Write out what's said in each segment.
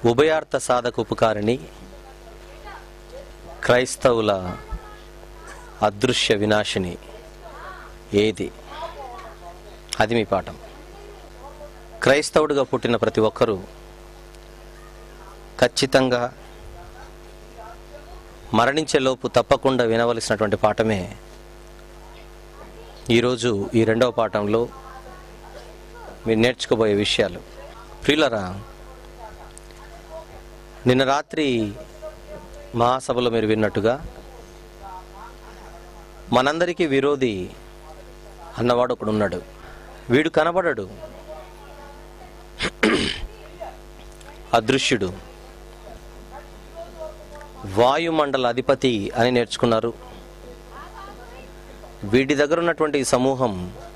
ఉభయార్థ సాధక ఉపకారిణి క్రైస్తవుల అదృశ్య వినాశిని ఏది అది మీ పాఠం క్రైస్తవుడిగా పుట్టిన ప్రతి ఒక్కరూ ఖచ్చితంగా మరణించే లోపు తప్పకుండా వినవలసినటువంటి పాఠమే ఈరోజు ఈ రెండవ పాఠంలో మీరు నేర్చుకోబోయే విషయాలు ప్రియులరా నిన్న రాత్రి మహాసభలో మీరు విన్నట్టుగా మనందరికీ విరోధి అన్నవాడు ఒకడు ఉన్నాడు వీడు కనబడడు అదృశ్యుడు వాయుమండల అధిపతి అని నేర్చుకున్నారు వీటి దగ్గర ఉన్నటువంటి ఈ సమూహం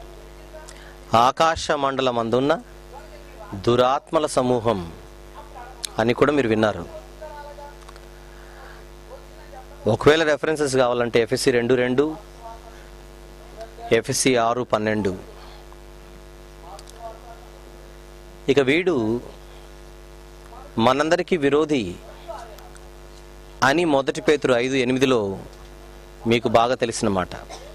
ఆకాశ మండలం అందున్న దురాత్మల సమూహం అని కూడా మీరు విన్నారు ఒకవేళ రెఫరెన్సెస్ కావాలంటే ఎఫ్ఎస్సి రెండు రెండు ఎఫ్ఎస్సి ఆరు పన్నెండు ఇక వీడు మనందరికీ విరోధి అని మొదటి పేతురు ఐదు ఎనిమిదిలో మీకు బాగా తెలిసిన మాట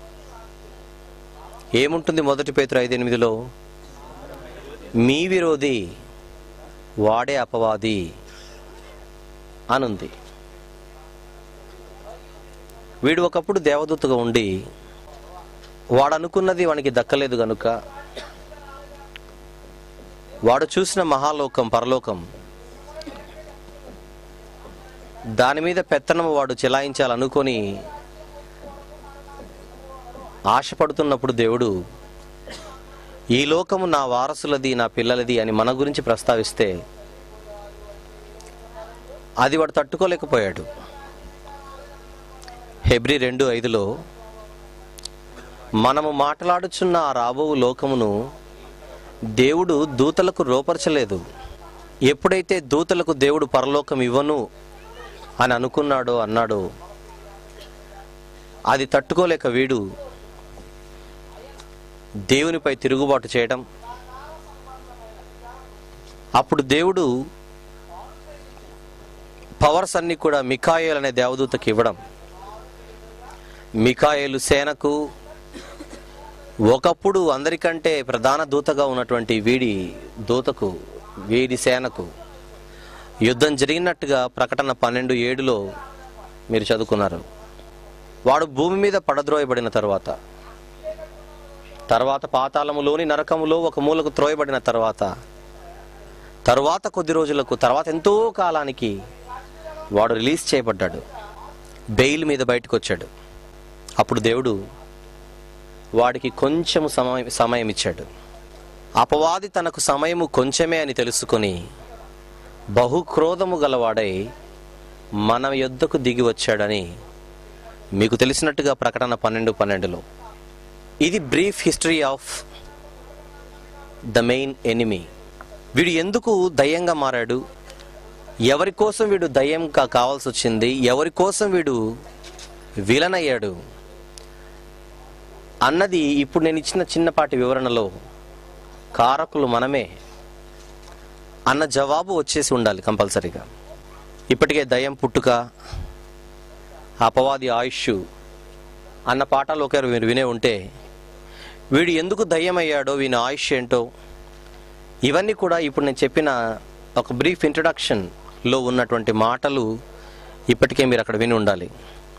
ఏముంటుంది మొదటి పేతురు ఐదు ఎనిమిదిలో మీ విరోధి వాడే అపవాది అనుంది వీడు ఒకప్పుడు దేవదూతగా ఉండి వాడు అనుకున్నది వానికి దక్కలేదు గనుక వాడు చూసిన మహాలోకం పరలోకం దాని మీద పెత్తనం వాడు చెలాయించాలనుకొని ఆశపడుతున్నప్పుడు దేవుడు ఈ లోకము నా వారసులది నా పిల్లలది అని మన గురించి ప్రస్తావిస్తే అది వాడు తట్టుకోలేకపోయాడు హెబ్రి రెండు ఐదులో మనము మాట్లాడుచున్న ఆ రాబో లోకమును దేవుడు దూతలకు రోపరచలేదు ఎప్పుడైతే దూతలకు దేవుడు పరలోకం ఇవ్వను అని అనుకున్నాడో అన్నాడో అది తట్టుకోలేక వీడు దేవునిపై తిరుగుబాటు చేయడం అప్పుడు దేవుడు పవర్స్ అన్ని కూడా మికాయేల్ అనే దేవదూతకి ఇవ్వడం మికాయేలు సేనకు ఒకప్పుడు అందరికంటే ప్రధాన దూతగా ఉన్నటువంటి వీడి దూతకు వీడి సేనకు యుద్ధం జరిగినట్టుగా ప్రకటన పన్నెండు ఏడులో మీరు చదువుకున్నారు వాడు భూమి మీద పడద్రోయబడిన తర్వాత తర్వాత పాతాళములోని నరకములో ఒక మూలకు త్రోయబడిన తర్వాత తరువాత కొద్ది రోజులకు తర్వాత ఎంతో కాలానికి వాడు రిలీజ్ చేయబడ్డాడు బెయిల్ మీద బయటకు వచ్చాడు అప్పుడు దేవుడు వాడికి కొంచెం సమయం సమయం ఇచ్చాడు అపవాది తనకు సమయము కొంచెమే అని తెలుసుకొని బహుక్రోధము గలవాడై మన యొద్దకు దిగి వచ్చాడని మీకు తెలిసినట్టుగా ప్రకటన పన్నెండు పన్నెండులో ఇది brief history of the main enemy వీడు ఎందుకు దయ్యంగా మారాడు ఎవరి కోసం వీడు దయ్యంగా కావాల్సి వచ్చింది ఎవరి కోసం వీడు విలన్ అయ్యాడు అన్నది ఇప్పుడు నేను ఇచ్చిన చిన్నపాటి వివరణలో కారకులు మనమే అన్న జవాబు వచ్చేసి ఉండాలి కంపల్సరీగా ఇప్పటికే దయ్యం పుట్టుక అపవాది ఆయుష్ అన్న పాఠాలు ఒకరు మీరు వినే ఉంటే వీడు ఎందుకు దయ్యం అయ్యాడో వీని ఆయుష్ ఏంటో ఇవన్నీ కూడా ఇప్పుడు నేను చెప్పిన ఒక బ్రీఫ్ ఇంట్రడక్షన్లో ఉన్నటువంటి మాటలు ఇప్పటికే మీరు అక్కడ విని ఉండాలి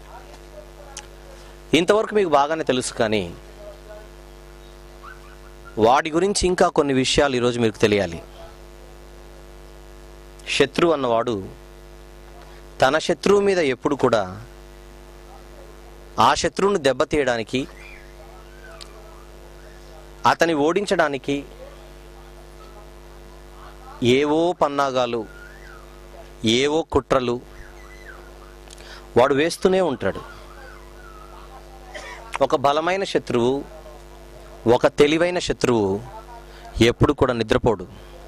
ఇంతవరకు మీకు బాగానే తెలుసు కానీ వాడి గురించి ఇంకా కొన్ని విషయాలు ఈరోజు మీకు తెలియాలి శత్రువు అన్నవాడు తన శత్రువు మీద ఎప్పుడు కూడా ఆ శత్రువును దెబ్బతీయడానికి అతని ఓడించడానికి ఏవో పన్నాగాలు ఏవో కుట్రలు వాడు వేస్తూనే ఉంటాడు ఒక బలమైన శత్రువు ఒక తెలివైన శత్రువు ఎప్పుడు కూడా నిద్రపోడు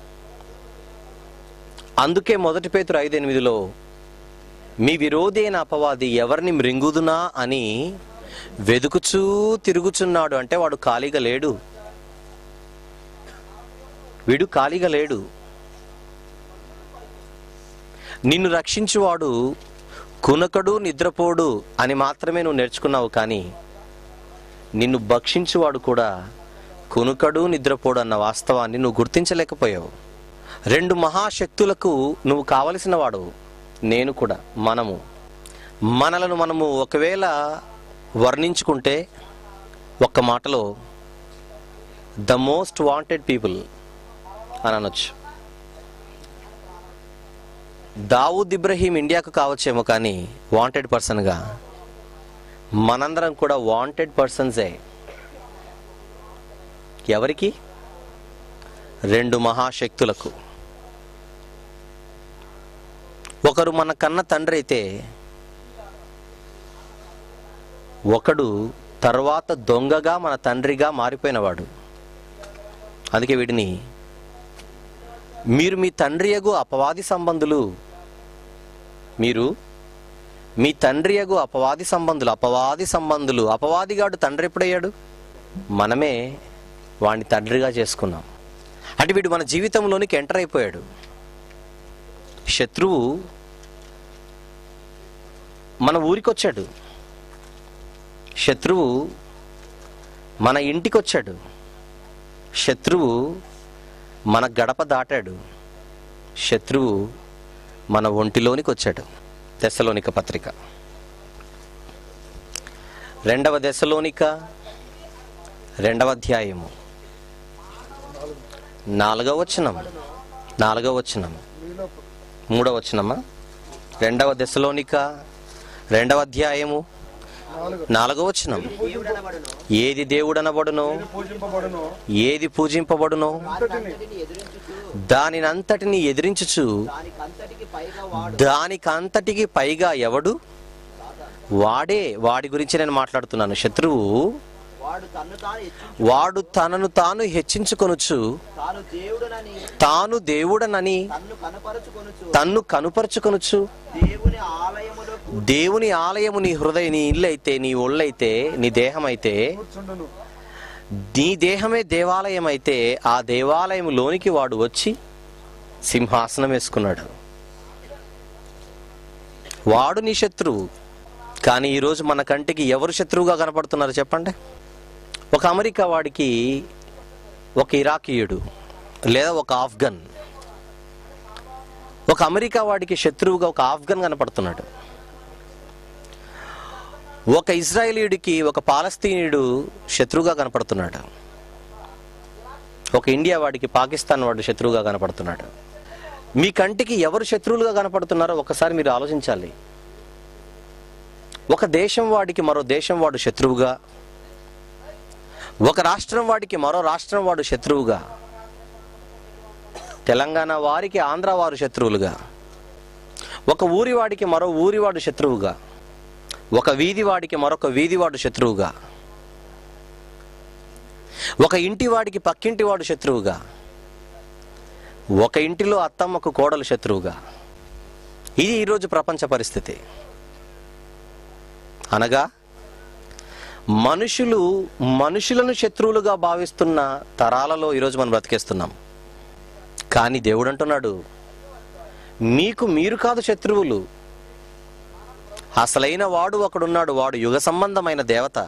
అందుకే మొదటి పేతురు ఐదు ఎనిమిదిలో మీ విరోధి అయిన అపవాది ఎవరిని మృంగుదునా అని వెదుకుచూ తిరుగుచున్నాడు అంటే వాడు ఖాళీగా లేడు వీడు ఖాళీగా లేడు నిన్ను రక్షించువాడు కునకడు నిద్రపోడు అని మాత్రమే నువ్వు నేర్చుకున్నావు కానీ నిన్ను భక్షించువాడు కూడా కునుకడు నిద్రపోడు అన్న వాస్తవాన్ని నువ్వు గుర్తించలేకపోయావు రెండు మహాశక్తులకు నువ్వు కావలసిన వాడు నేను కూడా మనము మనలను మనము ఒకవేళ వర్ణించుకుంటే ఒక్క మాటలో ద మోస్ట్ వాంటెడ్ పీపుల్ అని అనొచ్చు దావూద్ ఇబ్రహీం ఇండియాకు కావచ్చేమో కానీ వాంటెడ్ పర్సన్గా మనందరం కూడా వాంటెడ్ పర్సన్సే ఎవరికి రెండు మహాశక్తులకు ఒకరు మన కన్న తండ్రి అయితే ఒకడు తర్వాత దొంగగా మన తండ్రిగా మారిపోయినవాడు అందుకే వీడిని మీరు మీ తండ్రియగు అపవాది సంబంధులు మీరు మీ తండ్రియగు అపవాది సంబంధులు అపవాది సంబంధులు అపవాదిగాడు తండ్రి ఎప్పుడయ్యాడు మనమే వాడిని తండ్రిగా చేసుకున్నాం అంటే వీడు మన జీవితంలోనికి ఎంటర్ అయిపోయాడు శత్రువు మన ఊరికి వచ్చాడు శత్రువు మన ఇంటికి వచ్చాడు శత్రువు మన గడప దాటాడు శత్రువు మన ఒంటిలోనికి వచ్చాడు దశలోనిక పత్రిక రెండవ దశలోనిక రెండవ అధ్యాయము నాలుగవ వచనం నాలుగవ వచనం మీలో మూడవ వచనమా రెండవ దశలోనిక రెండవ అధ్యాయము నాలుగు నాలుగవ వచనం దేవుడనబడును ఏది దేవుడనబడునో పూజింపబడును ఏది పూజింపబడునో దానికంతటిని ఎదురించుచు దానినంతటిని ఎదిరించుచు దానికంతటికి పైగా వాడు దానికంతటికి పైగా ఎవడు వాడే వాడి గురించి నేను మాట్లాడుతున్నాను శత్రువు వాడు తన్ను తాను హెచ్చించు వాడు తనను తాను హెచ్చించుకొనుచు తాను దేవుడనని తాను దేవుడనని తన్ను కనపరుచుకొనుచు తన్ను కనుపరుచుకొనుచు దేవుని ఆలయములకు దేవుని ఆలయము నీ హృదయ నీ ఇల్లు అయితే నీ ఒళ్ళైతే నీ దేహం అయితే కూర్చుండును నీ దేహమే దేవాలయం అయితే ఆ దేవాలయం లోనికి వాడు వచ్చి సింహాసనం వేసుకున్నాడు వాడు నీ శత్రువు కానీ ఈరోజు మన కంటికి ఎవరు శత్రువుగా కనపడుతున్నారు చెప్పండి ఒక అమెరికా వాడికి ఒక ఇరాకీయుడు లేదా ఒక ఆఫ్ఘన్ ఒక అమెరికా వాడికి శత్రువుగా ఒక ఆఫ్ఘన్ కనపడుతున్నాడు ఒక ఇజ్రాయేలీయుడికి ఒక పాలస్తీనీయుడు శత్రువుగా కనపడుతున్నాడు ఒక ఇండియా వాడికి పాకిస్తాన్ వాడు శత్రువుగా కనపడుతున్నాడు మీ కంటికి ఎవరు శత్రువులుగా కనపడుతున్నారో ఒకసారి మీరు ఆలోచించాలి ఒక దేశం వాడికి మరో దేశం వాడు శత్రువుగా ఒక రాష్ట్రం వాడికి మరో రాష్ట్రం వాడు శత్రువుగా తెలంగాణ వారికి ఆంధ్ర వారు శత్రువులుగా ఒక ఊరి వాడికి మరో ఊరి వాడు శత్రువుగా ఒక వీధి వాడికి మరొక వీధి వాడు శత్రువుగా ఒక ఇంటి వాడికి పక్కింటి వాడు శత్రువుగా ఒక ఇంటిలో అత్తమ్మకు కోడలు శత్రువుగా ఇది ఈరోజు ప్రపంచ పరిస్థితి అనగా మనుషులు మనుషులను శత్రువులుగా భావిస్తున్న తరాలలో ఈరోజు మనం బ్రతికేస్తున్నాం కానీ దేవుడు అంటున్నాడు మీకు మీరు కాదు శత్రువులు అసలైన వాడు ఒకడున్నాడు వాడు యుగ సంబంధమైన దేవత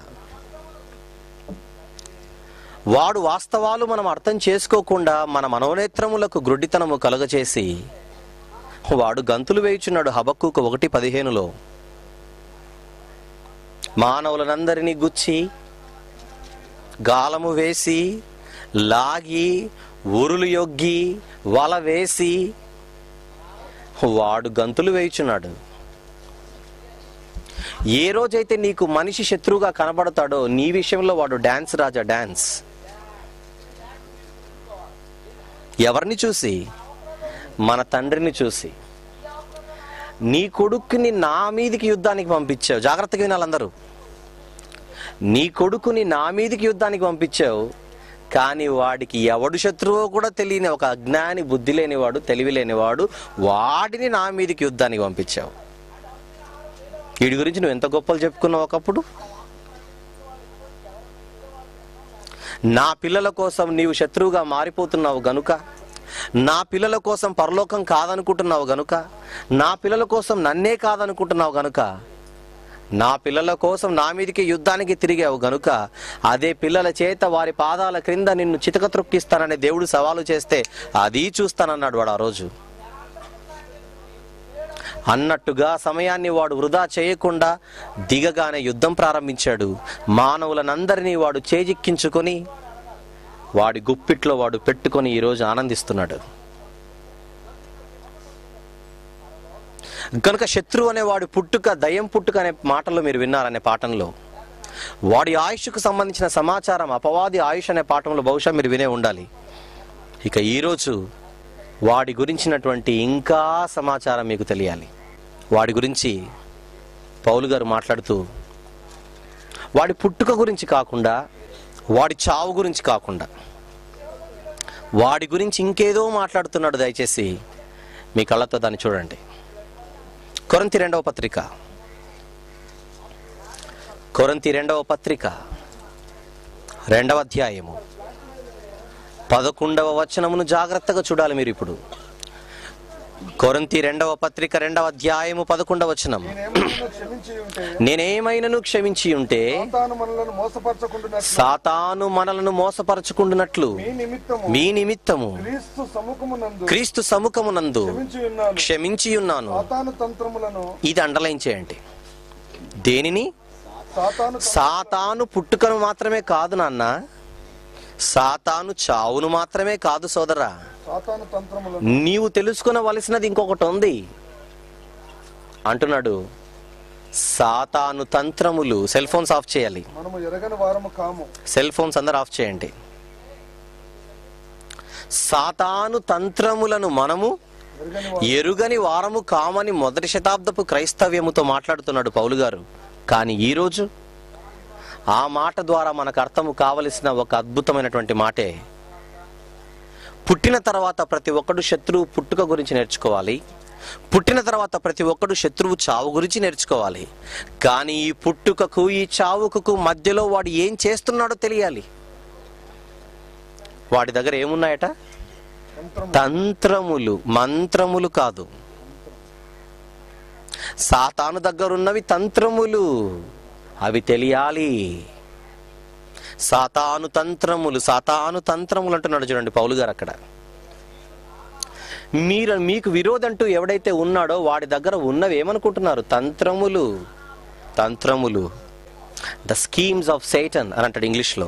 వాడు వాస్తవాలు మనం అర్థం చేసుకోకుండా మన మనోనేత్రములకు గ్రుడ్డితనము కలుగచేసి వాడు గంతులు వేయుచున్నాడు హబక్కుకు ఒకటి పదిహేనులో మానవులనందరినీ గుచ్చి గాలము వేసి లాగి ఉరులు యొగ్గి వల వేసి వాడు గంతులు వేయుచున్నాడు ఏ రోజైతే నీకు మనిషి శత్రువుగా కనబడతాడో నీ విషయంలో వాడు డాన్స్ రాజా డాన్స్ ఎవరిని చూసి మన తండ్రిని చూసి నీ కొడుకుని నా మీదికి యుద్ధానికి పంపించావు జాగ్రత్తగా వినాలందరూ నీ కొడుకుని నా మీదికి యుద్ధానికి పంపించావు కానీ వాడికి ఎవడు శత్రువో కూడా తెలియని ఒక అజ్ఞాని బుద్ధి లేనివాడు తెలివి లేనివాడు వాడిని నా మీదికి యుద్ధానికి పంపించావు వీడి గురించి నువ్వు ఎంత గొప్పలు చెప్పుకున్నావు ఒకప్పుడు నా పిల్లల కోసం నీవు శత్రువుగా మారిపోతున్నావు గనుక నా పిల్లల కోసం పరలోకం కాదనుకుంటున్నావు గనుక నా పిల్లల కోసం నన్నే కాదనుకుంటున్నావు గనుక నా పిల్లల కోసం నా మీదికి యుద్ధానికి తిరిగావు గనుక అదే పిల్లల చేత వారి పాదాల క్రింద నిన్ను చితక త్రొక్కిస్తానని దేవుడు సవాలు చేస్తే అది చూస్తానన్నాడు వాడు ఆ రోజు అన్నట్టుగా సమయాన్ని వాడు వృధా చేయకుండా దిగగానే యుద్ధం ప్రారంభించాడు మానవులనందరినీ వాడు చేజిక్కించుకొని వాడి గుప్పిట్లో వాడు పెట్టుకొని ఈరోజు ఆనందిస్తున్నాడు కనుక శత్రువు అనే వాడి పుట్టుక దయ్యం పుట్టుక అనే మాటల్లో మీరు విన్నారనే పాఠంలో వాడి ఆయుష్కు సంబంధించిన సమాచారం అపవాది ఆయుష్ అనే పాఠంలో బహుశా మీరు వినే ఉండాలి ఇక ఈరోజు వాడి గురించినటువంటి ఇంకా సమాచారం మీకు తెలియాలి వాడి గురించి పౌలు గారు మాట్లాడుతూ వాడి పుట్టుక గురించి కాకుండా వాడి చావు గురించి కాకుండా వాడి గురించి ఇంకేదో మాట్లాడుతున్నాడు దయచేసి మీ కళ్ళతో దాన్ని చూడండి కొరంతి రెండవ పత్రిక కొరంతి రెండవ పత్రిక రెండవ అధ్యాయము పదకొండవ వచనమును జాగ్రత్తగా చూడాలి మీరు ఇప్పుడు కొరంతి రెండవ పత్రిక రెండవ అధ్యాయము పదకొండవ వచనం నేనేమైనా క్షమించి ఉంటే నేనేమైనను క్షమించి ఉంటే తాను మనలను మోసపరచకుండా సాతాను మనలను మోసపరచుకుంటున్నట్లు మీ నిమిత్తము మీ నిమిత్తము క్రీస్తు సముఖమునందు క్రీస్తు సముఖమునందు క్షమించి ఉన్నాను క్షమించి ఉన్నాను సాతాను తంత్రములను ఇది అండర్లైన్ చేయండి దేనిని సాతాను తం- సాతాను పుట్టుకను మాత్రమే కాదు నాన్న సాతాను చావును మాత్రమే కాదు సోదరా సాతాను తంత్రములను నీవు తెలుసుకునవలసినది ఇంకొకటి ఉంది అంటున్నాడు సాతాను తంత్రములు సెల్ ఫోన్స్ ఆఫ్ చేయాలి మనము ఎరగని వారము కాము సెల్ ఫోన్స్ అందరు ఆఫ్ చేయండి సాతాను తంత్రములను మనము ఎరగని వారు ఎరుగని వారము కామని మొదటి శతాబ్దపు క్రైస్తవ్యముతో మాట్లాడుతున్నాడు పౌలు గారు కానీ ఈరోజు ఆ మాట ద్వారా మనకు అర్థము కావలసిన ఒక అద్భుతమైనటువంటి మాటే పుట్టిన తర్వాత ప్రతి ఒక్కడు శత్రువు పుట్టుక గురించి నేర్చుకోవాలి పుట్టిన తర్వాత ప్రతి ఒక్కడు శత్రువు చావు గురించి నేర్చుకోవాలి కానీ ఈ పుట్టుకకు ఈ చావుకు మధ్యలో వాడు ఏం చేస్తున్నాడో తెలియాలి వాడి దగ్గర ఏమున్నాయట తంత్రము తంత్రములు మంత్రములు కాదు సాతాను దగ్గరున్నవి తంత్రములు అవి తెలియాలి సాతాను తంత్రములు సాతాను తంత్రములు అంటున్నాడు చూడండి పౌలు గారు అక్కడ మీరు మీకు విరోధంటూ ఎవడైతే ఉన్నాడో వాడి దగ్గర ఉన్నవి ఏమనుకుంటున్నారు తంత్రములు తంత్రములు ద స్కీమ్స్ ఆఫ్ సైటన్ అని అంటాడు ఇంగ్లీష్లో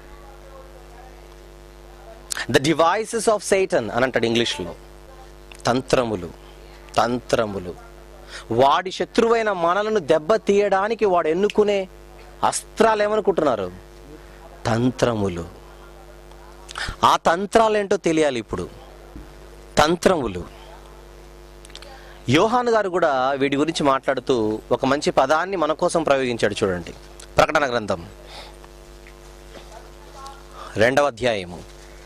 ద డివైసెస్ ఆఫ్ సైటన్ అని అంటాడు ఇంగ్లీష్లో తంత్రములు తంత్రములు వాడి శత్రువైన మనలను దెబ్బ తీయడానికి వాడు ఎన్నుకునే అస్త్రాలు ఏమనుకుంటున్నారు తంత్రములు ఆ తంత్రాలు ఏంటో తెలియాలి ఇప్పుడు తంత్రములు యోహాన్ గారు కూడా వీటి గురించి మాట్లాడుతూ ఒక మంచి పదాన్ని మన కోసం ప్రయోగించాడు చూడండి ప్రకటన గ్రంథం రెండవ అధ్యాయము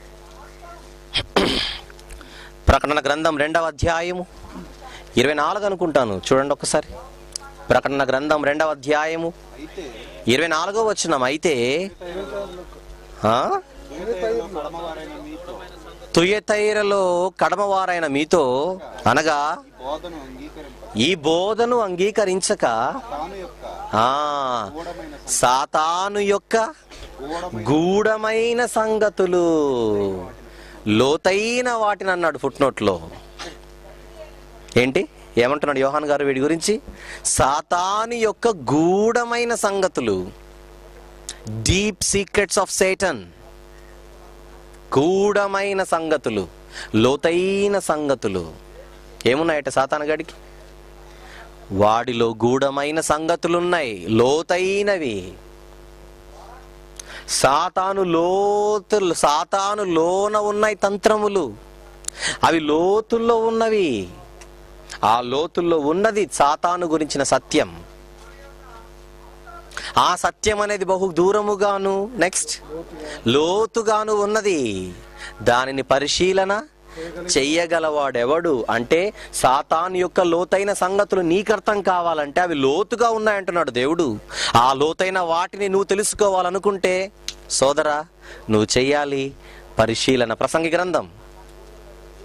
ప్రకటన గ్రంథం రెండవ అధ్యాయము ఇరవై నాలుగు అనుకుంటాను చూడండి ఒకసారి ప్రకటన గ్రంథం రెండవ అధ్యాయము ఇరవై నాలుగో వచ్చినాం అయితే ఆ? తుయతైరలో కడమవారైన మీతో అనగా బోధను అంగీకరింప ఈ బోధను అంగీకరించక తాను యొక్క ఆ సాతాను యొక్క గూఢమైన సంగతులు లోతైన వాటిని అన్నాడు ఫుట్నోట్లో ఏంటి ఏమంటున్నాడు యోహాన్ గారు వీడి గురించి సాతాను యొక్క గూఢమైన సంగతులు డీప్ సీక్రెట్స్ ఆఫ్ సేటన్ గూఢమైన సంగతులు లోతైన సంగతులు ఏమున్నాయట సాతాను గడికి వాడిలో గూఢమైన సంగతులున్నాయి లోతైనవి సాతాను లోతు సాతాను లోన ఉన్నాయి తంత్రములు అవి లోతుల్లో ఉన్నవి ఆ లోతుల్లో ఉన్నది సాతాను గురించిన సత్యం ఆ సత్యం అనేది బహు దూరముగాను నెక్స్ట్ లోతుగాను ఉన్నది దానిని పరిశీలన చెయ్యగలవాడెవడు అంటే సాతాన్ యొక్క లోతైన సంగతులు నీకు అర్థం కావాలంటే అవి లోతుగా ఉన్నాయంటున్నాడు దేవుడు ఆ లోతైన వాటిని నువ్వు తెలుసుకోవాలనుకుంటే సోదరా నువ్వు చెయ్యాలి పరిశీలన ప్రసంగి గ్రంథం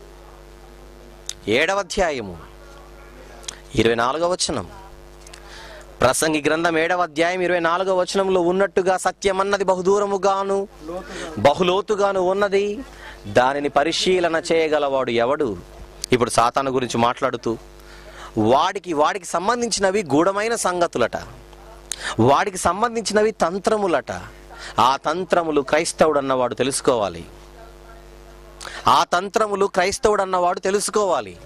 ఏడవ అధ్యాయము ఇరవై నాలుగవ వచనం ప్రసంగి గ్రంథం ఏడవ అధ్యాయం ఇరవై నాలుగవ వచనంలో ఉన్నట్టుగా సత్యమన్నది బహుదూరముగాను లోతుగా బహులోతుగాను ఉన్నది దానిని పరిశీలన చేయగలవాడు ఎవడు ఇప్పుడు సాతాను గురించి మాట్లాడుతూ వాడికి వాడికి సంబంధించినవి గూఢమైన సంగతులట వాడికి సంబంధించినవి తంత్రములట ఆ తంత్రములు క్రైస్తవుడు అన్నవాడు తెలుసుకోవాలి ఆ తంత్రములు క్రైస్తవుడు అన్నవాడు తెలుసుకోవాలి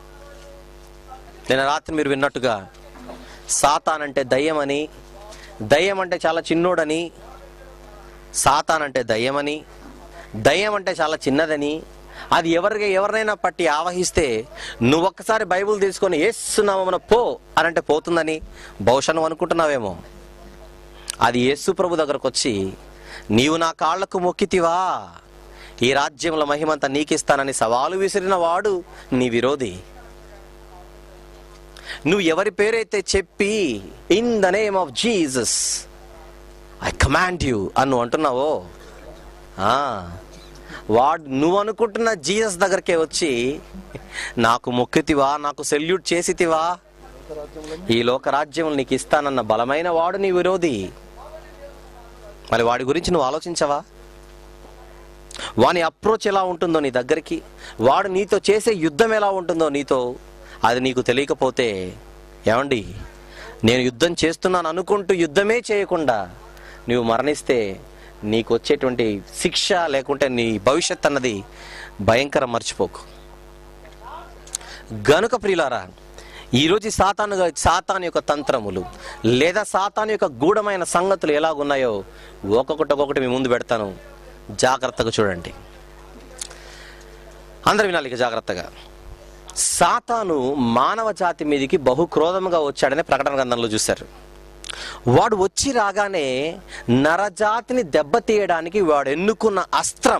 నేను రాత్రి మీరు విన్నట్టుగా సాతాన్ అంటే దయ్యమని దయ్యం అంటే చాలా చిన్నోడని సాతాన్ అంటే దయ్యమని దయ్యం అంటే చాలా చిన్నదని అది ఎవరికి ఎవరినైనా పట్టి ఆవహిస్తే నువ్వు ఒక్కసారి బైబుల్ తీసుకొని ఏస్తున్నామన పో అని అంటే పోతుందని బహుశా నువ్వు అనుకుంటున్నావేమో అది యేసు ప్రభు దగ్గరకు వచ్చి నీవు నా కాళ్లకు మొక్కితివా ఈ రాజ్యంలో మహిమంతా నీకిస్తానని సవాలు విసిరిన వాడు నీ విరోధి నువ్వు ఎవరి పేరైతే చెప్పి in the name of Jesus I command you అని నువ్వు అంటున్నావో ఆ, వాడు నువ్వు అనుకుంటున్న జీసస్ దగ్గరకే వచ్చి నాకు మొక్కితివా నాకు సెల్యూట్ చేసితివా ఈ లోక రాజ్యం నీకు ఇస్తానన్న బలమైన వాడు నీ విరోధి మరి వాడి గురించి నువ్వు ఆలోచించవా వాని అప్రోచ్ ఎలా ఉంటుందో నీ దగ్గరికి వాడు నీతో చేసే యుద్ధం ఎలా ఉంటుందో నీతో అది నీకు తెలియకపోతే ఏమండి నేను యుద్ధం చేస్తున్నాను అనుకుంటూ యుద్ధమే చేయకుండా నువ్వు మరణిస్తే నీకు వచ్చేటువంటి శిక్ష లేకుంటే నీ భవిష్యత్ అన్నది భయంకరం మర్చిపోకు గనుక ప్రియులారా ఈరోజు ఈ సాతాను సాతాను యొక్క తంత్రములు లేదా సాతాను యొక్క గూఢమైన సంగతులు ఎలాగున్నాయో ఒక్కొక్కటి ఒక్కొక్కటి మీ ముందు పెడతాను జాగ్రత్తగా చూడండి అందరు వినాలి ఇక జాగ్రత్తగా సాతాను మానవ జాతి మీదకి బహు క్రోధముగా వచ్చాడని ప్రకటన గ్రంథంలో చూశారు వాడు వచ్చి రాగానే నరజాతిని దెబ్బతీయడానికి వాడు ఎన్నుకున్న అస్త్రం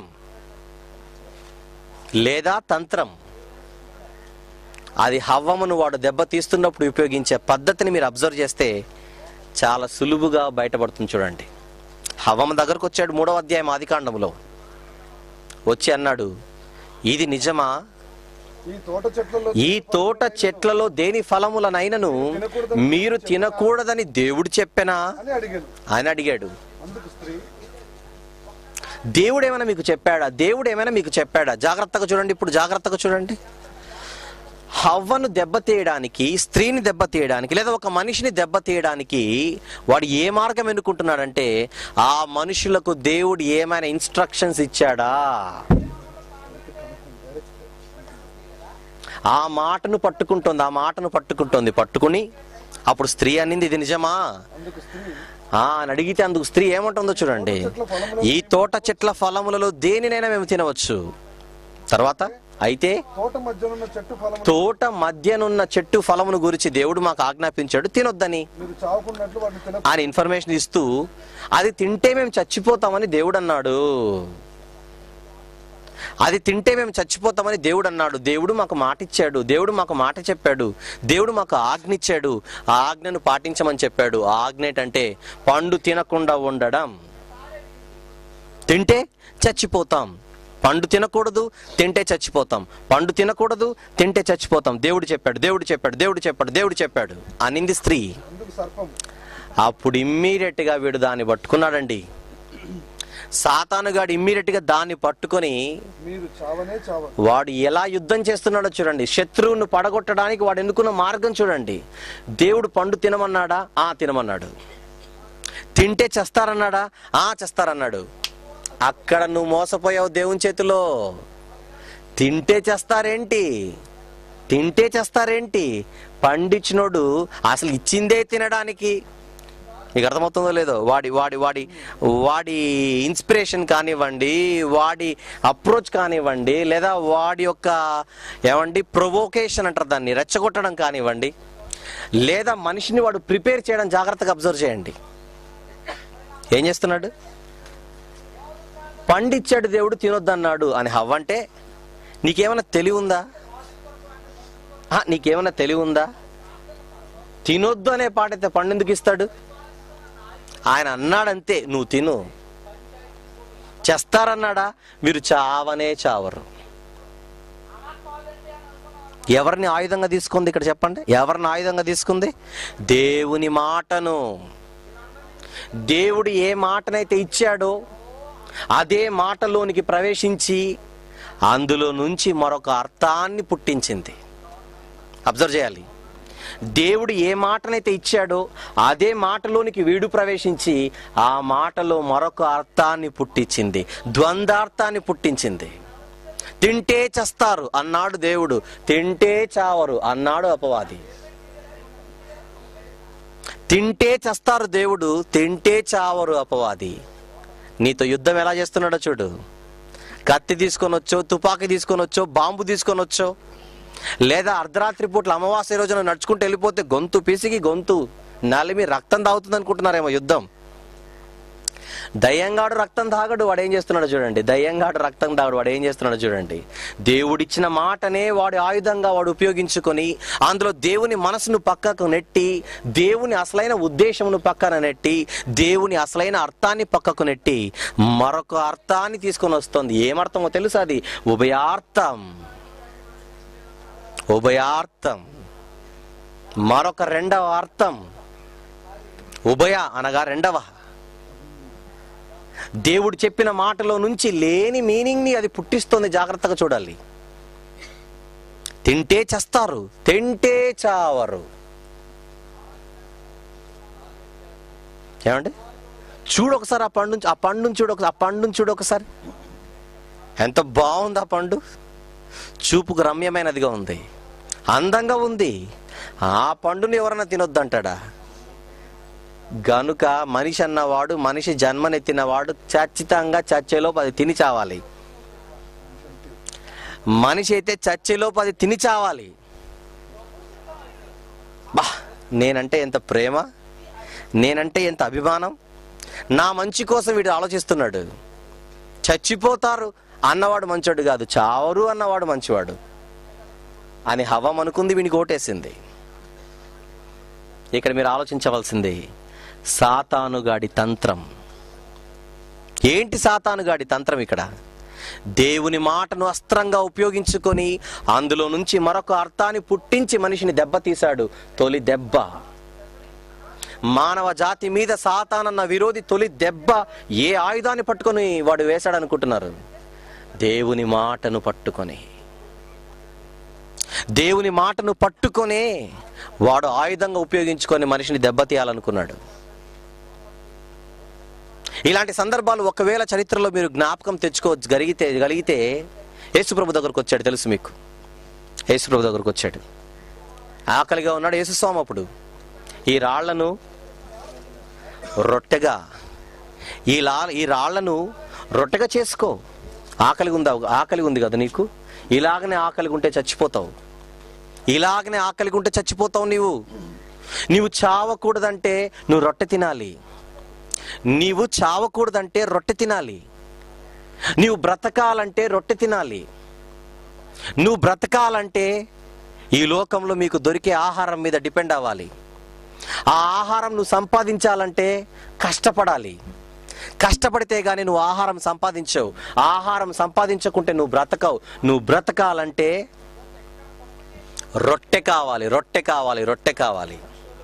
లేదా తంత్రం అది హవ్వమును వాడు దెబ్బతీస్తున్నప్పుడు ఉపయోగించే పద్ధతిని మీరు అబ్జర్వ్ చేస్తే చాలా సులువుగా బయటపడుతుంది చూడండి హవ్వమ దగ్గరకు వచ్చాడు మూడవ అధ్యాయం ఆదికాండంలో వచ్చి అన్నాడు ఇది నిజమా ఈ తోట చెట్లలో ఈ తోట చెట్లలో దేని ఫలములనైనను మీరు తినకూడదని దేవుడు చెప్పెనా అని అడిగాను అని అడిగాడు అందుకు స్త్రీ దేవుడు ఏమైనా మీకు చెప్పాడా దేవుడు ఏమైనా మీకు చెప్పాడా జాగ్రత్తగా చూడండి ఇప్పుడు జాగ్రత్తగా చూడండి హవ్వను దెబ్బతీయడానికి స్త్రీని దెబ్బతీయడానికి లేదా ఒక మనిషిని దెబ్బతీయడానికి వాడు ఏ మార్గం ఎన్నుకుంటున్నాడంటే ఆ మనుషులకు దేవుడు ఏమైనా ఇన్స్ట్రక్షన్స్ ఇచ్చాడా ఆ మాటను పట్టుకుంటుంది ఆ మాటను పట్టుకుంటుంది పట్టుకుని అప్పుడు స్త్రీ అనింది ఇది నిజమా అందుకు స్త్రీ ఆ అని అడిగితే అందుకు స్త్రీ ఏమంటుందో చూడండి ఈ తోట చెట్ల ఫలములలో దేనినైనా మేము తినవచ్చు తర్వాత అయితే తోట మధ్యనున్న చెట్టు ఫలము తోట మధ్యనున్న చెట్టు ఫలమును గురించి దేవుడు మాకు ఆజ్ఞాపించాడు తినొద్దని మీరు చావుకున్నట్లు వాటిని తిన ఆయన ఇన్ఫర్మేషన్ ఇస్తూ అది తింటే మేము చచ్చిపోతామని దేవుడు అన్నాడు అది తింటే మేము చచ్చిపోతామని దేవుడు అన్నాడు దేవుడు మాకు మాట ఇచ్చాడు దేవుడు మాకు మాట చెప్పాడు దేవుడు మాకు ఆజ్ఞ ఇచ్చాడు ఆ ఆజ్ఞను పాటించమని చెప్పాడు ఆ ఆజ్ఞ ఏంటంటే పండు తినకుండా ఉండడం తింటే చచ్చిపోతాం పండు తినకూడదు తింటే చచ్చిపోతాం పండు తినకూడదు తింటే చచ్చిపోతాం దేవుడు చెప్పాడు దేవుడు చెప్పాడు దేవుడు చెప్పాడు దేవుడు చెప్పాడు అనింది స్త్రీ అందుకు సర్పం అప్పుడు ఇమ్మీడియట్ గా వీడు దాన్ని పట్టుకున్నాడండి సాతానుగాడు ఇమ్మీడియట్ గా దాన్ని పట్టుకొని మీరు చావనే చావరు వాడు ఎలా యుద్ధం చేస్తున్నాడో చూడండి శత్రువును పడగొట్టడానికి వాడు ఎన్నుకున్న మార్గం చూడండి దేవుడు పండు తినమన్నాడా ఆ తినమన్నాడు తింటే చేస్తారన్నాడా ఆ చేస్తారన్నాడు అక్కడ నువ్వు మోసపోయావు దేవుని చేతిలో తింటే చేస్తారేంటి తింటే చేస్తారేంటి పండించినోడు అసలు ఇచ్చిందే తినడానికి మీకు అర్థమవుతుందో లేదో వాడి వాడి వాడి వాడి ఇన్స్పిరేషన్ కానివ్వండి వాడి అప్రోచ్ కానివ్వండి లేదా వాడి యొక్క ఏమండి ప్రొవోకేషన్ అంటారు దాన్ని రెచ్చగొట్టడం కానివ్వండి లేదా మనిషిని వాడు ప్రిపేర్ చేయడం జాగ్రత్తగా అబ్జర్వ్ చేయండి ఏం చేస్తున్నాడు పండిచ్చాడు దేవుడు తినొద్దన్నాడు అని హవ్వంటే నీకేమైనా తెలివి ఉందా ఆ, నీకేమైనా తెలివి ఉందా తినొద్దు అనే పాటైతే పండు ఎందుకు ఇస్తాడు ఆయన అన్నాడంతే నువ్వు తిను చేస్తారన్నాడా మీరు చావనే చావరు ఎవరిని ఆయుధంగా తీసుకుంది ఇక్కడ చెప్పండి ఎవరిని ఆయుధంగా తీసుకుంది దేవుని మాటను దేవుడు ఏ మాటనైతే ఇచ్చాడో అదే మాటలోనికి ప్రవేశించి అందులో నుంచి మరొక అర్థాన్ని పుట్టించింది అబ్జర్వ్ చేయాలి దేవుడు ఏ మాటనైతే ఇచ్చాడో అదే మాటలోనికి వీడు ప్రవేశించి ఆ మాటలో మరొక అర్థాన్ని పుట్టించింది ద్వంద్వార్థాన్ని పుట్టించింది తింటే చస్తారు అన్నాడు దేవుడు తింటే చావరు అన్నాడు అపవాది తింటే చస్తారు దేవుడు తింటే చావరు అపవాది నీతో యుద్ధం ఎలా చేస్తున్నాడో చూడు కత్తి తీసుకొని వచ్చో తుపాకీ తీసుకొని వచ్చో బాంబు తీసుకొని వచ్చో లేదా అర్ధరాత్రి పూట్ల అమావాస్య రోజున నడుచుకుంటూ వెళ్ళిపోతే గొంతు పిసికి గొంతు నలిమి రక్తం తాగుతుంది అనుకుంటున్నారేమో యుద్ధం దయ్యంగాడు రక్తం తాగడు వాడు ఏం చేస్తున్నాడో చూడండి దయ్యంగాడు రక్తం తాగడు వాడు ఏం చేస్తున్నాడో చూడండి దేవుడిచ్చిన మాటనే వాడు ఆయుధంగా వాడు ఉపయోగించుకొని అందులో దేవుని మనసును పక్కకు నెట్టి దేవుని అసలైన ఉద్దేశమును పక్కన నెట్టి దేవుని అసలైన అర్థాన్ని పక్కకు నెట్టి మరొక అర్థాన్ని తీసుకొని వస్తుంది ఏమర్థమో తెలుసా అది ఉభయార్థం ఉభయార్థం మరొక రెండవ అర్థం ఉభయ అనగా రెండవ దేవుడు చెప్పిన మాటలో నుంచి లేని మీనింగ్ని అది పుట్టిస్తుంది జాగ్రత్తగా చూడాలి తింటే చస్తారు తింటే చావరు ఏమండి చూడు ఒకసారి ఆ పండు ఆ పండుని చూడు ఒకసారి ఆ పండుని చూడు ఒకసారి ఎంత బాగుంది ఆ పండు చూపుకు రమ్యమైనదిగా ఉంది అందంగా ఉంది ఆ పండుని ఎవరన్నా తినొద్దంటాడా గనుక మనిషి అన్నవాడు మనిషి జన్మనెత్తినవాడు ఖచ్చితంగా చచ్చేలోపు అది తిని చావాలి మనిషి అయితే చచ్చేలోపు అది తిని చావాలి బా నేనంటే ఎంత ప్రేమ నేనంటే ఎంత అభిమానం నా మంచి కోసం వీడు ఆలోచిస్తున్నాడు చచ్చిపోతారు అన్నవాడు మంచోడు కాదు చావరు అన్నవాడు మంచివాడు అని హవం అనుకుంది వీనికి ఓటేసింది ఇక్కడ మీరు ఆలోచించవలసింది సాతానుగాడి తంత్రం ఏంటి సాతానుగాడి తంత్రం ఇక్కడ దేవుని మాటను అస్త్రంగా ఉపయోగించుకొని అందులో నుంచి మరొక అర్థాన్ని పుట్టించి మనిషిని దెబ్బతీశాడు తొలి దెబ్బ మానవ జాతి మీద సాతానన్న విరోధి తొలి దెబ్బ ఏ ఆయుధాన్ని పట్టుకొని వాడు వేశాడు అనుకుంటున్నారు దేవుని మాటను పట్టుకొని దేవుని మాటను పట్టుకొనే వాడు ఆయుధంగా ఉపయోగించుకొని మనిషిని దెబ్బతీయాలనుకున్నాడు ఇలాంటి సందర్భాలు ఒకవేళ చరిత్రలో మీరు జ్ఞాపకం తెచ్చుకో గలిగితే గలిగితే యేసుప్రభు దగ్గరకు వచ్చాడు తెలుసు మీకు యేసుప్రభు దగ్గరకు వచ్చాడు ఆకలిగా ఉన్నాడు యేసుస్వామి అప్పుడు ఈ రాళ్లను రొట్టెగా ఈ లా ఈ రాళ్లను రొట్టెగా చేసుకో ఆకలి ఉందా ఆకలి ఉంది కదా నీకు ఇలాగనే ఆకలి ఉంటే చచ్చిపోతావు ఇలాగనే ఆకలి ఉంటే చచ్చిపోతావు నీవు నీవు చావకూడదంటే నువ్వు రొట్టె తినాలి నీవు చావకూడదంటే రొట్టె తినాలి నీవు బ్రతకాలంటే రొట్టె తినాలి నువ్వు బ్రతకాలంటే ఈ లోకంలో మీకు దొరికే ఆహారం మీద డిపెండ్ అవ్వాలి ఆ ఆహారం నువ్వు సంపాదించాలంటే కష్టపడాలి కష్టపడితే గానీ నువ్వు ఆహారం సంపాదించవు ఆహారం సంపాదించకుంటే నువ్వు బ్రతకవు నువ్వు బ్రతకాలంటే రొట్టె కావాలి రొట్టె కావాలి రొట్టె కావాలి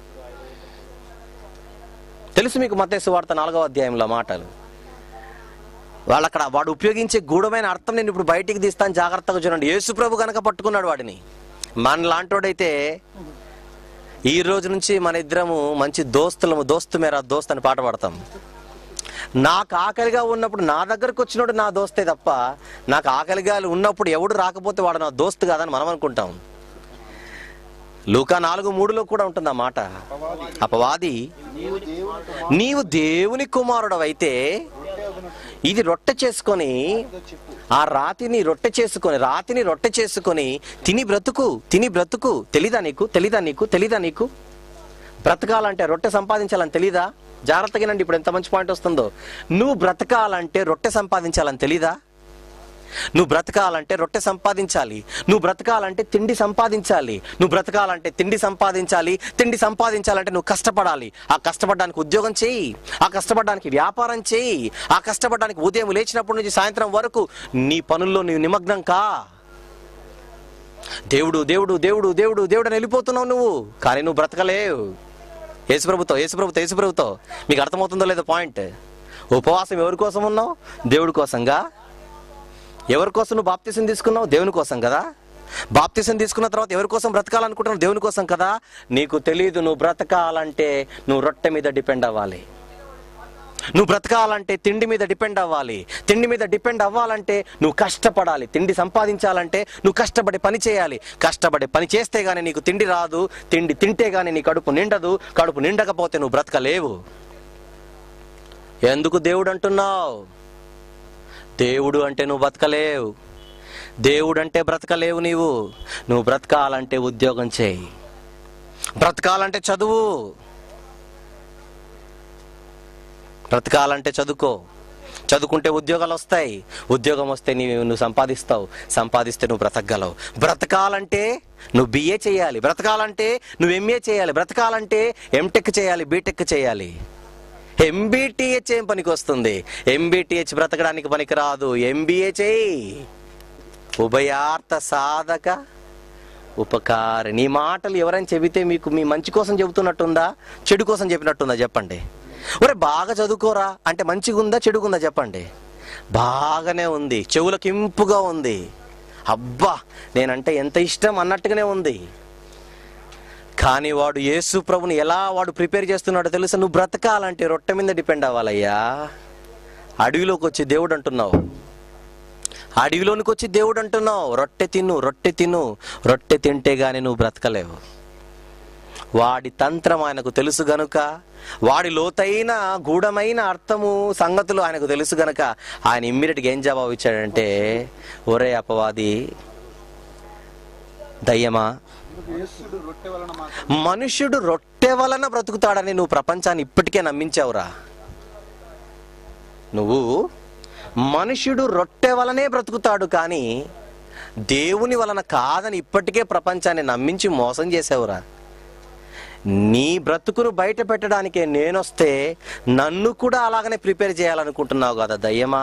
తెలుసు మీకు మతేసు వార్త నాలుగవ అధ్యాయంలో మాటలు వాళ్ళు అక్కడ వాడు ఉపయోగించే గూఢమైన అర్థం నేను ఇప్పుడు బయటికి తీస్తాను జాగ్రత్తగా చూడండి యేసు ప్రభు గనక పట్టుకున్నాడు వాడిని మన లాంటోడైతే ఈ రోజు నుంచి మన ఇద్దరము మంచి దోస్తులము దోస్తు మేరా దోస్త్ అని పాట పాడతాం నాకు ఆకలిగా ఉన్నప్పుడు నా దగ్గరకు వచ్చినోడు నా దోస్తే తప్ప నాకు ఆకలిగా ఉన్నప్పుడు ఎవడు రాకపోతే వాడు నా దోస్తు కాదని మనం అనుకుంటాం లూకా నాలుగు మూడులో కూడా ఉంటుంది ఆ మాట అపవాది నీవు దేవుని కుమారుడు నీవు దేవుని కుమారుడవైతే ఇది రొట్టె చేసుకొని చెప్పు ఆ రాతిని రొట్టె చేసుకొని రాతిని రొట్టె చేసుకొని తిని బ్రతుకు తిని బ్రతుకు తెలీదా నీకు తెలీదా నీకు తెలీదా నీకు బ్రతకాలంటే రొట్టె సంపాదించాలని తెలీదా జాగ్రత్తగానండి ఇప్పుడు ఎంత మంచి పాయింట్ వస్తుందో నువ్వు బ్రతకాలంటే రొట్టె సంపాదించాలని తెలీదా నువ్వు బ్రతకాలంటే రొట్టె సంపాదించాలి నువ్వు బ్రతకాలంటే తిండి సంపాదించాలి నువ్వు బ్రతకాలంటే తిండి సంపాదించాలి తిండి సంపాదించాలంటే నువ్వు కష్టపడాలి ఆ కష్టపడడానికి ఉద్యోగం చేయి ఆ కష్టపడడానికి వ్యాపారం చేయి ఆ కష్టపడడానికి ఉదయం లేచినప్పటి నుంచి సాయంత్రం వరకు నీ పనుల్లో నీవు నిమగ్నం కా దేవుడు దేవుడు దేవుడు దేవుడు దేవుడు అని వెళ్ళిపోతున్నావు నువ్వు కానీ నువ్వు బ్రతకలేవు యేసుప్రభుతో యేసుప్రభుతో యేసుప్రభుతో మీకు అర్థమవుతుందో లేదో పాయింట్ ఉపవాసం ఎవరి కోసం ఉన్నావు దేవుడి కోసంగా ఎవరి కోసం నువ్వు బాప్తిసం తీసుకున్నావు దేవుని కోసం కదా బాప్తిసం తీసుకున్న తర్వాత ఎవరి కోసం బ్రతకాలనుకుంటున్నావు దేవుని కోసం కదా నీకు తెలియదు నువ్వు బ్రతకాలంటే నువ్వు రొట్టె మీద డిపెండ్ అవ్వాలి నువ్వు బ్రతకాలంటే తిండి మీద డిపెండ్ అవ్వాలి తిండి మీద డిపెండ్ అవ్వాలంటే నువ్వు కష్టపడాలి తిండి సంపాదించాలంటే నువ్వు కష్టపడి పని చేయాలి కష్టపడి పని చేస్తే గానీ నీకు తిండి రాదు తిండి తింటే గానీ నీ కడుపు నిండదు కడుపు నిండకపోతే నువ్వు బ్రతకలేవు ఎందుకు దేవుడు అంటున్నావు దేవుడు అంటే నువ్వు బ్రతకలేవు దేవుడు అంటే బ్రతకలేవు నీవు నువ్వు బ్రతకాలంటే ఉద్యోగం చేయి బ్రతకాలంటే చదువు బ్రతకాలంటే చదువుకో చదువుకుంటే ఉద్యోగాలు వస్తాయి ఉద్యోగం వస్తే నీవు నువ్వు సంపాదిస్తావు సంపాదిస్తే నువ్వు బ్రతకగలవు బ్రతకాలంటే నువ్వు బిఏ చేయాలి బ్రతకాలంటే నువ్వు ఎంఏ చేయాలి బ్రతకాలంటే ఎంటెక్ చేయాలి బీటెక్ చేయాలి ఎంబీటీహెచ్ ఏం పనికి వస్తుంది ఎంబీటీహెచ్ బ్రతకడానికి పనికి రాదు ఎంబీఏ చేయి ఉభయార్థ సాధక ఉపకారి నీ మాటలు ఎవరైనా చెబితే మీకు మీ మంచి కోసం చెబుతున్నట్టుందా చెడు కోసం చెప్పినట్టుందా చెప్పండి ఒరే బాగా చదువుకోరా అంటే మంచిగా ఉందా చెడుగుందా చెప్పండి బాగానే ఉంది చెవులకు ఇంపుగా ఉంది అబ్బా నేనంటే ఎంత ఇష్టం అన్నట్టుగానే ఉంది కానీ వాడు యేసు ప్రభుని ఎలా వాడు ప్రిపేర్ చేస్తున్నాడో తెలుసా నువ్వు బ్రతకాలంటే రొట్టె మీద డిపెండ్ అవ్వాలయ్యా అడవిలోకి వచ్చి దేవుడు అంటున్నావు అడవిలోనికి వచ్చి దేవుడు అంటున్నావు రొట్టె తిను రొట్టె తిను రొట్టె తింటే గాని నువ్వు బ్రతకలేవు వాడి తంత్రం ఆయనకు తెలుసు గనుక వాడి లోతైన గూఢమైన అర్థము సంగతులు ఆయనకు తెలుసు గనుక ఆయన ఇమ్మీడియట్గా ఏం జవాబు ఇచ్చాడంటే ఒరే అపవాది దయ్యమా యేసుడు రొట్టె వలన మాత్రం మనుష్యుడు రొట్టె వలన బ్రతుకుతాడని నువ్వు ప్రపంచాన్ని ఇప్పటికే నమ్మించావురా నువ్వు మనుష్యుడు రొట్టె వలనే బ్రతుకుతాడు కానీ దేవుని వలన కాదని ఇప్పటికే ప్రపంచాన్ని నమ్మించి మోసం చేసావురా నీ బ్రతుకును బయట పెట్టడానికే నేనొస్తే నన్ను కూడా అలాగనే ప్రిపేర్ చేయాలనుకుంటున్నావు కదా దయ్యమా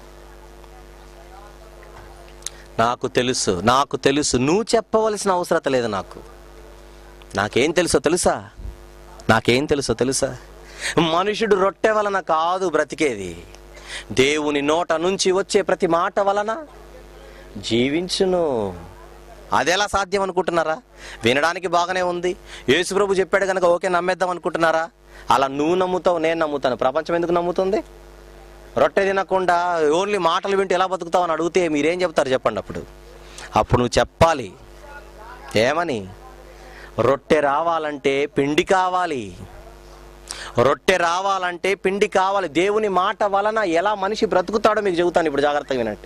నాకు తెలుసు నాకు తెలుసు నువ్వు చెప్పవలసిన అవసరత లేదు నాకు నాకేం తెలుసో తెలుసా నాకేం తెలుసో తెలుసా మనుషుడు రొట్టె వలన కాదు బ్రతికేది దేవుని నోట నుంచి వచ్చే ప్రతి మాట వలన జీవించును అదెలా సాధ్యం అనుకుంటున్నారా వినడానికి బాగానే ఉంది యేసుప్రభు చెప్పాడు కనుక ఓకే నమ్మేద్దాం అనుకుంటున్నారా అలా నువ్వు నమ్ముతావు నేను నమ్ముతాను ప్రపంచం ఎందుకు నమ్ముతుంది రొట్టె తినకుండా ఓన్లీ మాటలు వింటూ ఎలా బతుకుతావు అని అడిగితే మీరేం చెప్తారు చెప్పండి అప్పుడు అప్పుడు నువ్వు చెప్పాలి ఏమని రొట్టె రావాలంటే పిండి కావాలి రొట్టె రావాలంటే పిండి కావాలి దేవుని మాట వలన ఎలా మనిషి బ్రతుకుతాడో మీకు చెబుతాను ఇప్పుడు జాగ్రత్తగా వినండి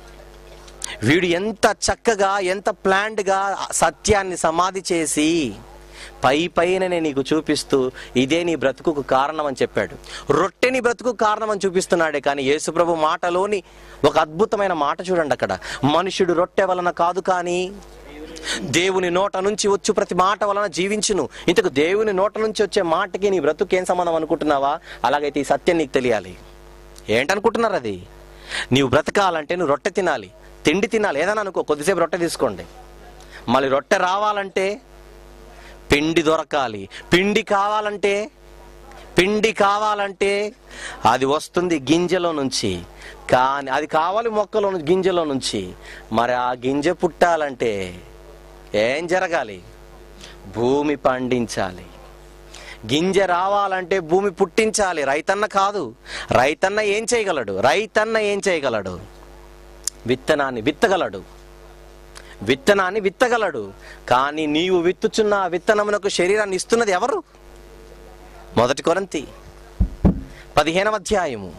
వీడు ఎంత చక్కగా ఎంత ప్లాండ్గా సత్యాన్ని సమాధి చేసి పై పైననే నీకు చూపిస్తూ ఇదే నీ బ్రతుకుకు కారణం అని చెప్పాడు రొట్టె నీ బ్రతుకు కారణం అని చూపిస్తున్నాడే కానీ యేసుప్రభు మాటలోని ఒక అద్భుతమైన మాట చూడండి అక్కడ మనుషుడు రొట్టె వలన కాదు కానీ దేవుని నోట నుంచి వచ్చు ప్రతి మాట వలన జీవించును ఇంతకు దేవుని నోట నుంచి వచ్చే మాటకి నీ బ్రతుకు ఏం సంబంధం అనుకుంటున్నావా అలాగైతే ఈ సత్యం నీకు తెలియాలి ఏంటనుకుంటున్నారు అది నీవు బ్రతకాలంటే నువ్వు రొట్టె తినాలి తిండి తినాలి ఏదైనా అనుకో కొద్దిసేపు రొట్టె తీసుకోండి మళ్ళీ రొట్టె రావాలంటే పిండి దొరకాలి పిండి కావాలంటే పిండి కావాలంటే అది వస్తుంది గింజలో నుంచి కానీ అది కావాలి మొక్కలో నుంచి గింజలో నుంచి మరి ఆ గింజ పుట్టాలంటే ఏం జరగాలి భూమి పండించాలి గింజ రావాలంటే భూమి పుట్టించాలి రైతన్న కాదు రైతన్న ఏం చేయగలడు రైతన్న ఏం చేయగలడు విత్తనాన్ని విత్తగలడు విత్తనాన్ని విత్తగలడు కానీ నీవు విత్తుచున్న ఆ విత్తనమునకు శరీరాన్ని ఇస్తున్నది ఎవరు మొదటి కొరంతి పదిహేనవ అధ్యాయము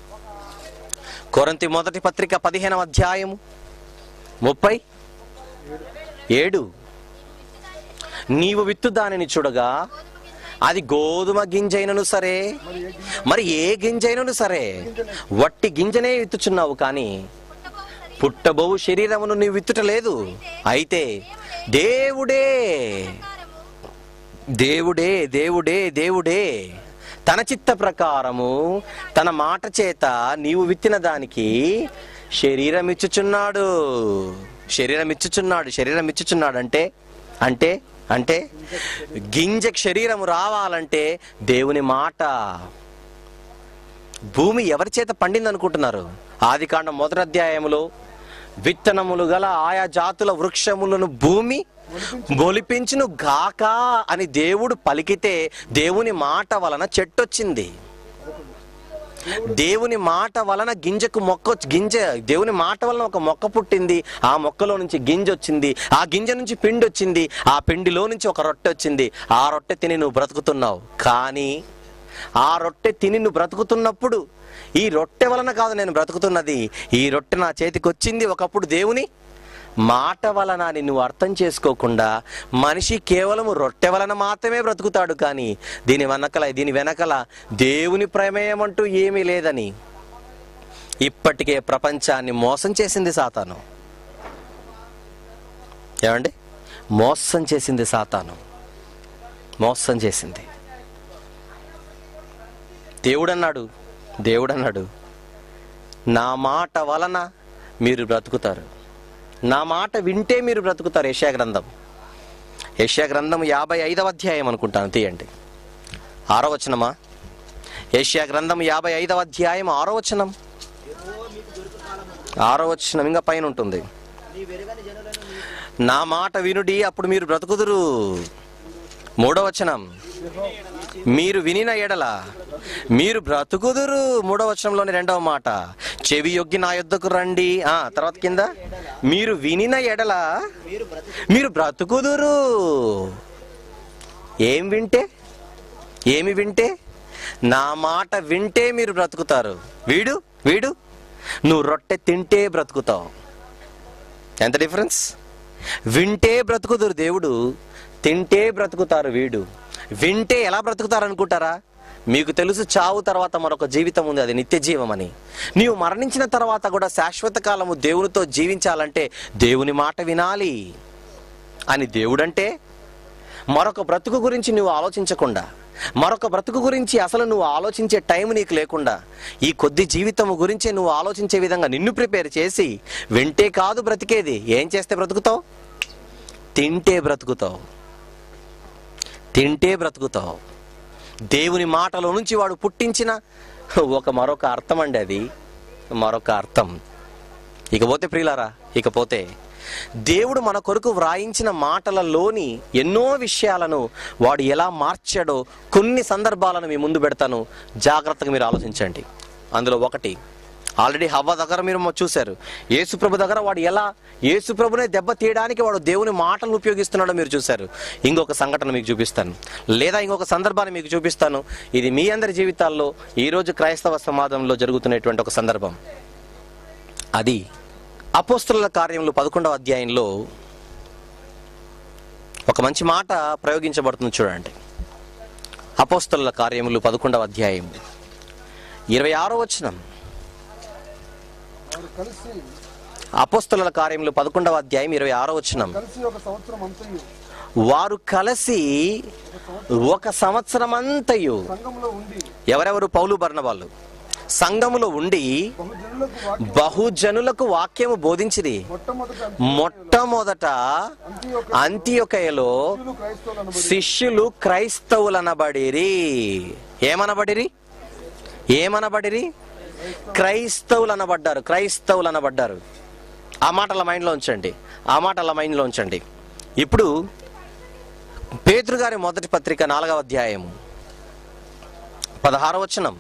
కొరంతి మొదటి పత్రిక పదిహేనవ అధ్యాయము ముప్పై ఏడు నీవు విత్తు దానిని చూడగా అది గోధుమ గింజైనను సరే మరి ఏ గింజైనను సరే వట్టి గింజనే విత్తుచున్నావు కానీ పుట్టబోవు శరీరమును నీవు విత్తుటలేదు అయితే దేవుడే దేవుడే దేవుడే దేవుడే తన చిత్త ప్రకారము తన మాట చేత నీవు విత్తిన దానికి శరీరం ఇచ్చుచున్నాడు శరీరం ఇచ్చుచున్నాడు శరీరం ఇచ్చుచున్నాడు అంటే అంటే అంటే గింజకు శరీరం రావాలంటే దేవుని మాట భూమి ఎవరి చేత పండింది అనుకుంటున్నారు ఆది కాండం మొదటి అధ్యాయములో విత్తనములు గల ఆయా జాతుల వృక్షములను భూమి మొలిపించును గాక అని దేవుడు పలికితే దేవుని మాట వలన చెట్టొచ్చింది దేవుని మాట వలన గింజకు మొక్క వచ్చి- గింజ దేవుని మాట వలన ఒక మొక్క పుట్టింది ఆ మొక్కలో నుంచి గింజ వచ్చింది ఆ గింజ నుంచి పిండి వచ్చింది ఆ పిండిలో నుంచి ఒక రొట్టె వచ్చింది ఆ రొట్టె తిని నువ్వు బ్రతుకుతున్నావు కానీ ఆ రొట్టె తిని నువ్వు బ్రతుకుతున్నప్పుడు ఈ రొట్టె వలన కాదు నేను బ్రతుకుతున్నది ఈ రొట్టె నా చేతికి వచ్చింది ఒకప్పుడు దేవుని మాట వలన అని నువ్వు అర్థం చేసుకోకుండా మనిషి కేవలం రొట్టె వలన మాత్రమే బ్రతుకుతాడు కానీ దీని వెనకల దీని వెనకల దేవుని ప్రమేయం అంటూ ఏమీ లేదని ఇప్పటికే ప్రపంచాన్ని మోసం చేసింది సాతాను ఏమండి మోసం చేసింది సాతాను మోసం చేసింది దేవుడన్నాడు దేవుడన్నాడు నా మాట వలన మీరు బ్రతుకుతారు నా మాట వింటే మీరు బ్రతుకుతారు యశా గ్రంథం యశా గ్రంథం యాభై ఐదవ అధ్యాయం అనుకుంటాను తీయండి ఆరో వచనమా యశా గ్రంథం యాభై ఐదవ అధ్యాయం ఆరో వచనం యెహోవా మీకు దొరుకు కాలము ఆరో వచనం ఇంకా పైన ఉంటుంది నీ వెరుగని జనులను నీకు నా మాట వినుడి అప్పుడు మీరు బ్రతుకుదురు మూడో వచనం మీరు వినిన ఎడల మీరు బ్రతుకుదురు మూడో వచనంలోని రెండవ మాట చెవి యొగ్గి నా యొద్దకు రండి ఆ తర్వాత కింద మీరు వినిన ఎడల మీరు బ్రతుకు మీరు బ్రతుకుదురు ఏం వింటే ఏమి వింటే నా మాట వింటే మీరు బ్రతుకుతారు వీడు వీడు నువ్వు రొట్టె తింటే బ్రతుకుతావు ఎంత డిఫరెన్స్ వింటే బ్రతుకుదురు దేవుడు తింటే బ్రతుకుతారు వీడు వింటే ఎలా బ్రతుకుతారు అనుకుంటారా మీకు తెలుసు చావు తర్వాత మరొక జీవితం ఉంది అది నిత్య జీవం అని నీవు మరణించిన తర్వాత కూడా శాశ్వత కాలము దేవునితో జీవించాలంటే దేవుని మాట వినాలి అని దేవుడంటే మరొక బ్రతుకు గురించి నువ్వు ఆలోచించకుండా మరొక బ్రతుకు గురించి అసలు నువ్వు ఆలోచించే టైం నీకు లేకుండా ఈ కొద్ది జీవితము గురించి నువ్వు ఆలోచించే విధంగా నిన్ను ప్రిపేర్ చేసి వింటే కాదు బ్రతికేది ఏం చేస్తే బ్రతుకుతావు తింటే బ్రతుకుతావు తింటే బ్రతుకుతావు దేవుని మాటలో నుంచి వాడు పుట్టించిన ఒక మరొక అర్థం అండి అది మరొక అర్థం ఇకపోతే ప్రియులారా ఇకపోతే దేవుడు మన కొరకు వ్రాయించిన మాటలలోని ఎన్నో విషయాలను వాడు ఎలా మార్చాడో కొన్ని సందర్భాలను మీ ముందు పెడతాను జాగ్రత్తగా మీరు ఆలోచించండి అందులో ఒకటి ఆల్రెడీ హవ్వ దగ్గర మీరు మొ- చూశారు యేసుప్రభు దగ్గర వాడు ఎలా యేసుప్రభునే దెబ్బ తీయడానికి వాడు దేవుని మాటలను ఉపయోగిస్తున్నాడో మీరు చూశారు ఇంకొక సంఘటన మీకు చూపిస్తాను లేదా ఇంకొక సందర్భాన్ని మీకు చూపిస్తాను ఇది మీ అందరి జీవితాల్లో ఈరోజు క్రైస్తవ సమాజంలో జరుగుతున్నటువంటి ఒక సందర్భం అది అపోస్తుల కార్యములు పదకొండవ అధ్యాయంలో ఒక మంచి మాట ప్రయోగించబడుతుంది చూడండి అపోస్తుల కార్యములు పదకొండవ అధ్యాయం ఇరవై ఆరో వచనం వారు కలిసి అపోస్తుల కార్యములు పదకొండవ అధ్యాయం ఇరవై ఆరో వచనం కలిసి ఒక సంవత్సరం అంతయు వారు కలిసి ఒక సంవత్సరం అంతయు సంఘంలో ఉండి ఎవరెవరు పౌలు బర్ణవాళ్ళు సంఘములో ఉండి బహుజనులకు వాక్యం బహుజనులకు వాక్యము బోధించిరి మొట్టమొదట మొట్టమొదట అంత్యోక అంత్యొకయలో క్రైస్తవులను శిష్యులు క్రైస్తవులనబడిరి ఏమనబడిరి ఏమనబడిరి క్రైస్తవులు అనబడ్డారు క్రైస్తవులు అనబడ్డారు ఆ మాటల మైండ్లో ఉంచండి ఆ మాటల మైండ్లో ఉంచండి ఇప్పుడు పేతురు గారి మొదటి పత్రిక నాలుగవ అధ్యాయము పదహారవ వచనం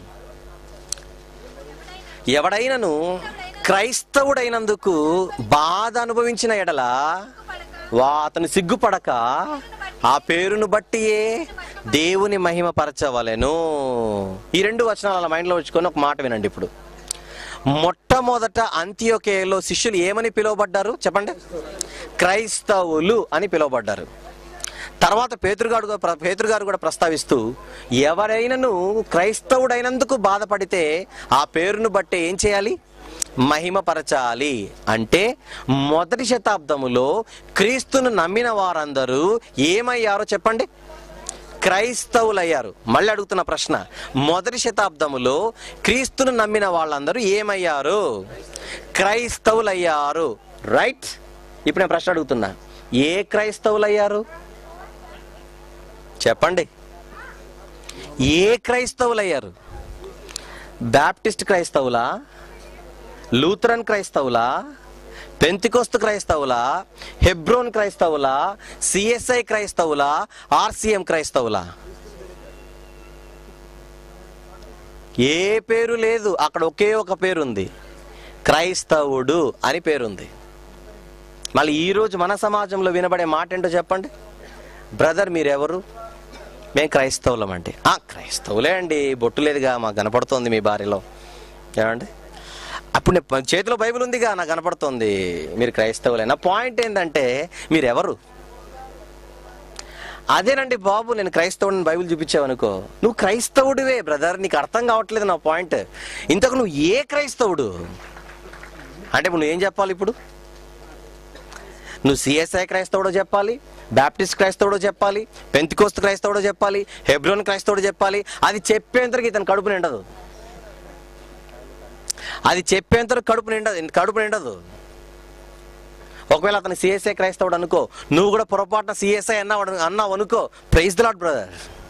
ఎవడైనను క్రైస్తవుడైనందుకు బాధ అనుభవించిన ఎడల వా అతను సిగ్గుపడక ఆ పేరును బట్టియే దేవుని మహిమ పరచవలెను ఈ రెండు వచనాలు అలా మైండ్లో ఉంచుకొని ఒక మాట వినండి ఇప్పుడు మొట్టమొదట అంత్యోకేయలో శిష్యులు ఏమని పిలువబడ్డారు చెప్పండి క్రైస్తవులు అని పిలువబడ్డారు తర్వాత పేతురుగాడు కూడా- పేతురుగారు కూడా ప్రస్తావిస్తూ ఎవరైనను క్రైస్తవుడైనందుకు బాధపడితే ఆ పేరును బట్టి ఏం చేయాలి మహిమపరచాలి అంటే మొదటి శతాబ్దములో క్రీస్తును నమ్మిన వారందరూ ఏమయ్యారో చెప్పండి క్రైస్తవులయ్యారు మళ్ళీ అడుగుతున్న ప్రశ్న మొదటి శతాబ్దములో క్రీస్తును నమ్మిన వాళ్ళందరూ ఏమయ్యారు క్రైస్తవులయ్యారు రైట్ ఇప్పుడు నేను ప్రశ్న అడుగుతున్నా ఏ క్రైస్తవులు అయ్యారు చెప్పండి ఏ క్రైస్తవులు అయ్యారు బ్యాప్టిస్ట్ క్రైస్తవులా లూథరన్ క్రైస్తవులా పెంతికోస్తు క్రైస్తవులా హెబ్రోన్ క్రైస్తవులా సిఎస్ఐ క్రైస్తవులా ఆర్సిఎం క్రైస్తవులా ఏ పేరు లేదు అక్కడ ఒకే ఒక పేరు ఉంది క్రైస్తవుడు అని పేరుంది మళ్ళీ ఈరోజు మన సమాజంలో వినబడే మాట ఏంటో చెప్పండి బ్రదర్ మీరెవరు మేము క్రైస్తవులం అండి "ఆ, క్రైస్తవులే అండి బొట్టు లేదుగా మాకు కనపడుతోంది మీ భార్యలో ఏమండి అప్పుడు నేను ప- చేతిలో బైబిల్ ఉందిగా నాకు కనపడుతోంది మీరు క్రైస్తవులే నా పాయింట్ ఏంటంటే మీరెవరు అదేనండి బాబు నేను క్రైస్తవుడిని బైబిల్ చూపించావనుకో నువ్వు క్రైస్తవుడివే బ్రదర్ నీకు అర్థం కావట్లేదు నా పాయింట్ ఇంతకు నువ్వు ఏ క్రైస్తవుడు అంటే ఇప్పుడు నువ్వేం చెప్పాలి ఇప్పుడు నువ్వు సిఎస్ఐ క్రైస్తవుడో చెప్పాలి బ్యాప్టిస్ట్ క్రైస్తవుడో చెప్పాలి పెంతికోస్తు క్రైస్తవుడో చెప్పాలి హెబ్రోన్ క్రైస్తవుడో చెప్పాలి అది చెప్పేంతరకు ఇతను కడుపు నిండదు అది చెప్పేంతరకు కడుపు నిండదు కడుపు నిండదు ఒకవేళ అతను సిఎస్ఐ క్రైస్తవుడు అనుకో నువ్వు కూడా పొరపాటున సిఎస్ఐ అన్నావు అన్నావు అనుకో ప్రైజ్ ద లాడ్ బ్రదర్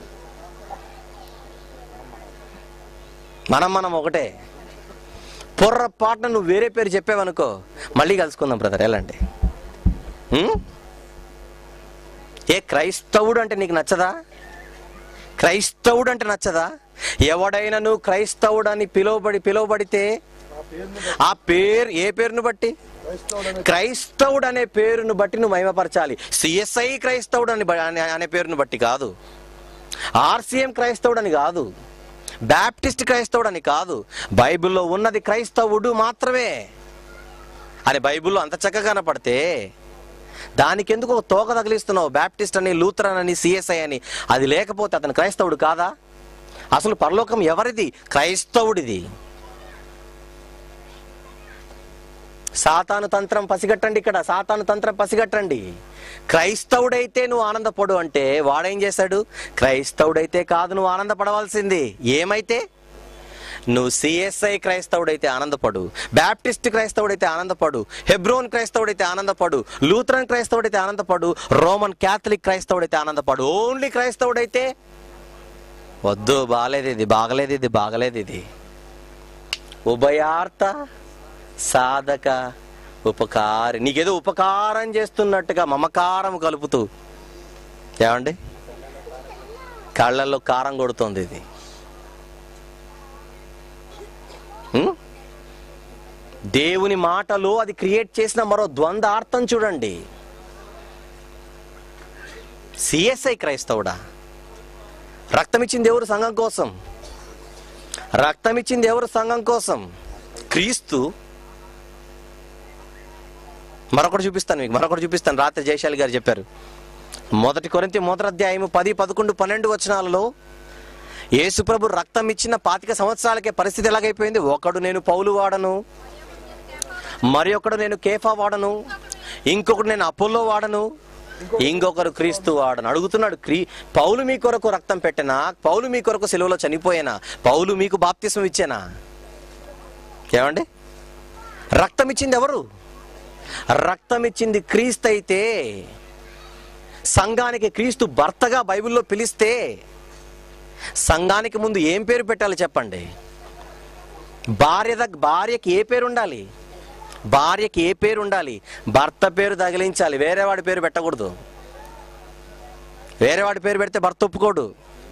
మనం మనం ఒకటే పొర్రపాటున నువ్వు వేరే పేరు చెప్పావనుకో మళ్ళీ కలుసుకుందాం బ్రదర్ ఎలాంటి ఏ క్రైస్తవుడు అంటే నీకు నచ్చదా క్రైస్తవుడు అంటే నచ్చదా ఎవడైనా నువ్వు క్రైస్తవుడు అని పిలువబడి పిలువబడితే ఆ పేరుని ఆ పేరు ఏ పేరును బట్టి క్రైస్తవుడనే క్రైస్తవుడు అనే పేరును బట్టి నువ్వు మహిమపరచాలి సిఎస్ఐ క్రైస్తవుడు అని బ- అనే- అనే పేరును బట్టి కాదు ఆర్సీఎం క్రైస్తవుడు అని కాదు బ్యాప్టిస్ట్ క్రైస్తవుడు అని కాదు బైబిల్లో ఉన్నది క్రైస్తవుడు మాత్రమే అని బైబిల్లో అంత చక్కగా కనపడితే దానికి ఎందుకు ఒక తోక తగిలిస్తున్నావు బ్యాప్టిస్ట్ అని లూథరన్ అని సిఎస్ఐ అని అది లేకపోతే అతను క్రైస్తవుడు కాదా అసలు పరలోకం ఎవరిది క్రైస్తవుడిది సాతాను తంత్రం పసిగట్టండి ఇక్కడ సాతాను తంత్రం పసిగట్టండి క్రైస్తవుడైతే నువ్వు ఆనందపడు అంటే వాడేం చేశాడు క్రైస్తవుడైతే కాదు నువ్వు ఆనందపడవలసింది ఏమైతే నువ్వు సిఎస్ఐ క్రైస్తవుడైతే ఆనందపడు బ్యాప్టిస్ట్ క్రైస్తవుడైతే ఆనందపడు హెబ్రోన్ క్రైస్తవుడైతే ఆనందపడు లూథరన్ క్రైస్తవుడైతే ఆనందపడు రోమన్ క్యాథలిక్ క్రైస్తవుడైతే ఆనందపడు ఓన్లీ క్రైస్తవుడైతే వద్దు బాగలేదు ఇది బాగలేదు ఇది బాగలేదు ఇది ఉభయార్థ సాధక ఉపకారి నీకేదో ఉపకారం చేస్తున్నట్టుగా మమకారం కలుపుతూ ఏమండి కళ్ళల్లో కారం కొడుతోంది ఇది ఉం? దేవుని మాటలో అది క్రియేట్ చేసిన మరో ద్వంద్వార్థం చూడండి సిఎస్ఐ క్రైస్తవుడా రక్తమిచ్చింది ఎవరు సంఘం కోసం రక్తమిచ్చింది ఎవరు సంఘం కోసం క్రీస్తు మరొకటి చూపిస్తాను మీకు మరొకటి చూపిస్తాను రాత్రి జయశాలి గారు చెప్పారు మొదటి కొరింతి మొదటి అధ్యాయము పది పదకొండు పన్నెండు వచనాలలో యేసుప్రభు రక్తం ఇచ్చిన పాతిక సంవత్సరాలకే పరిస్థితి ఎలాగైపోయింది ఒకడు నేను పౌలు వాడను మరి ఒకడు నేను కేఫా వాడను ఇంకొకడు నేను అపోలో వాడను ఇంకొకరు క్రీస్తు వాడను అడుగుతున్నాడు క్రీ పౌలు మీ కొరకు రక్తం పెట్టినా పౌలు మీ కొరకు సెలవులో చనిపోయినా పౌలు మీకు బాప్తిసం ఇచ్చేనా ఏమండి రక్తం ఇచ్చింది ఎవరు రక్తం ఇచ్చింది క్రీస్తు అయితే సంఘానికి క్రీస్తు భర్తగా బైబిల్లో పిలిస్తే సంఘానికి ముందు ఏం పేరు పెట్టాలి చెప్పండి భార్య దగ్ భార్యకి ఏ పేరు ఉండాలి భార్యకి ఏ పేరు ఉండాలి భర్త పేరు తగిలించాలి వేరే వాడి పేరు పెట్టకూడదు వేరే వాడి పేరు పెడితే భర్త ఒప్పుకోడు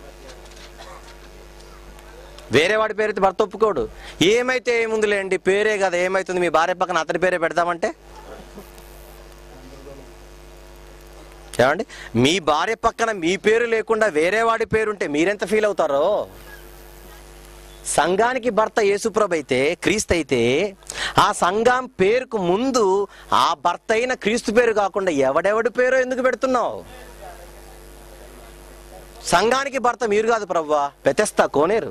వేరే వాడి పేరు అయితే భర్త ఒప్పుకోడు ఏమైతే ఏముందిలేండి పేరే కదా ఏమైతుంది మీ భార్య పక్కన అతని పేరే పెడదామంటే ఏమండి మీ భార్య పక్కన మీ పేరు లేకుండా వేరే వాడి పేరుంటే మీరెంత ఫీల్ అవుతారో సంఘానికి భర్త యేసుప్రభు అయితే క్రీస్తు అయితే ఆ సంఘం పేరుకు ముందు ఆ భర్త అయిన క్రీస్తు పేరు కాకుండా ఎవడెవడి పేరు ఎందుకు పెడుతున్నావు సంఘానికి భర్త మీరు కాదు ప్రవ్వా పెతెస్తా కోనేరు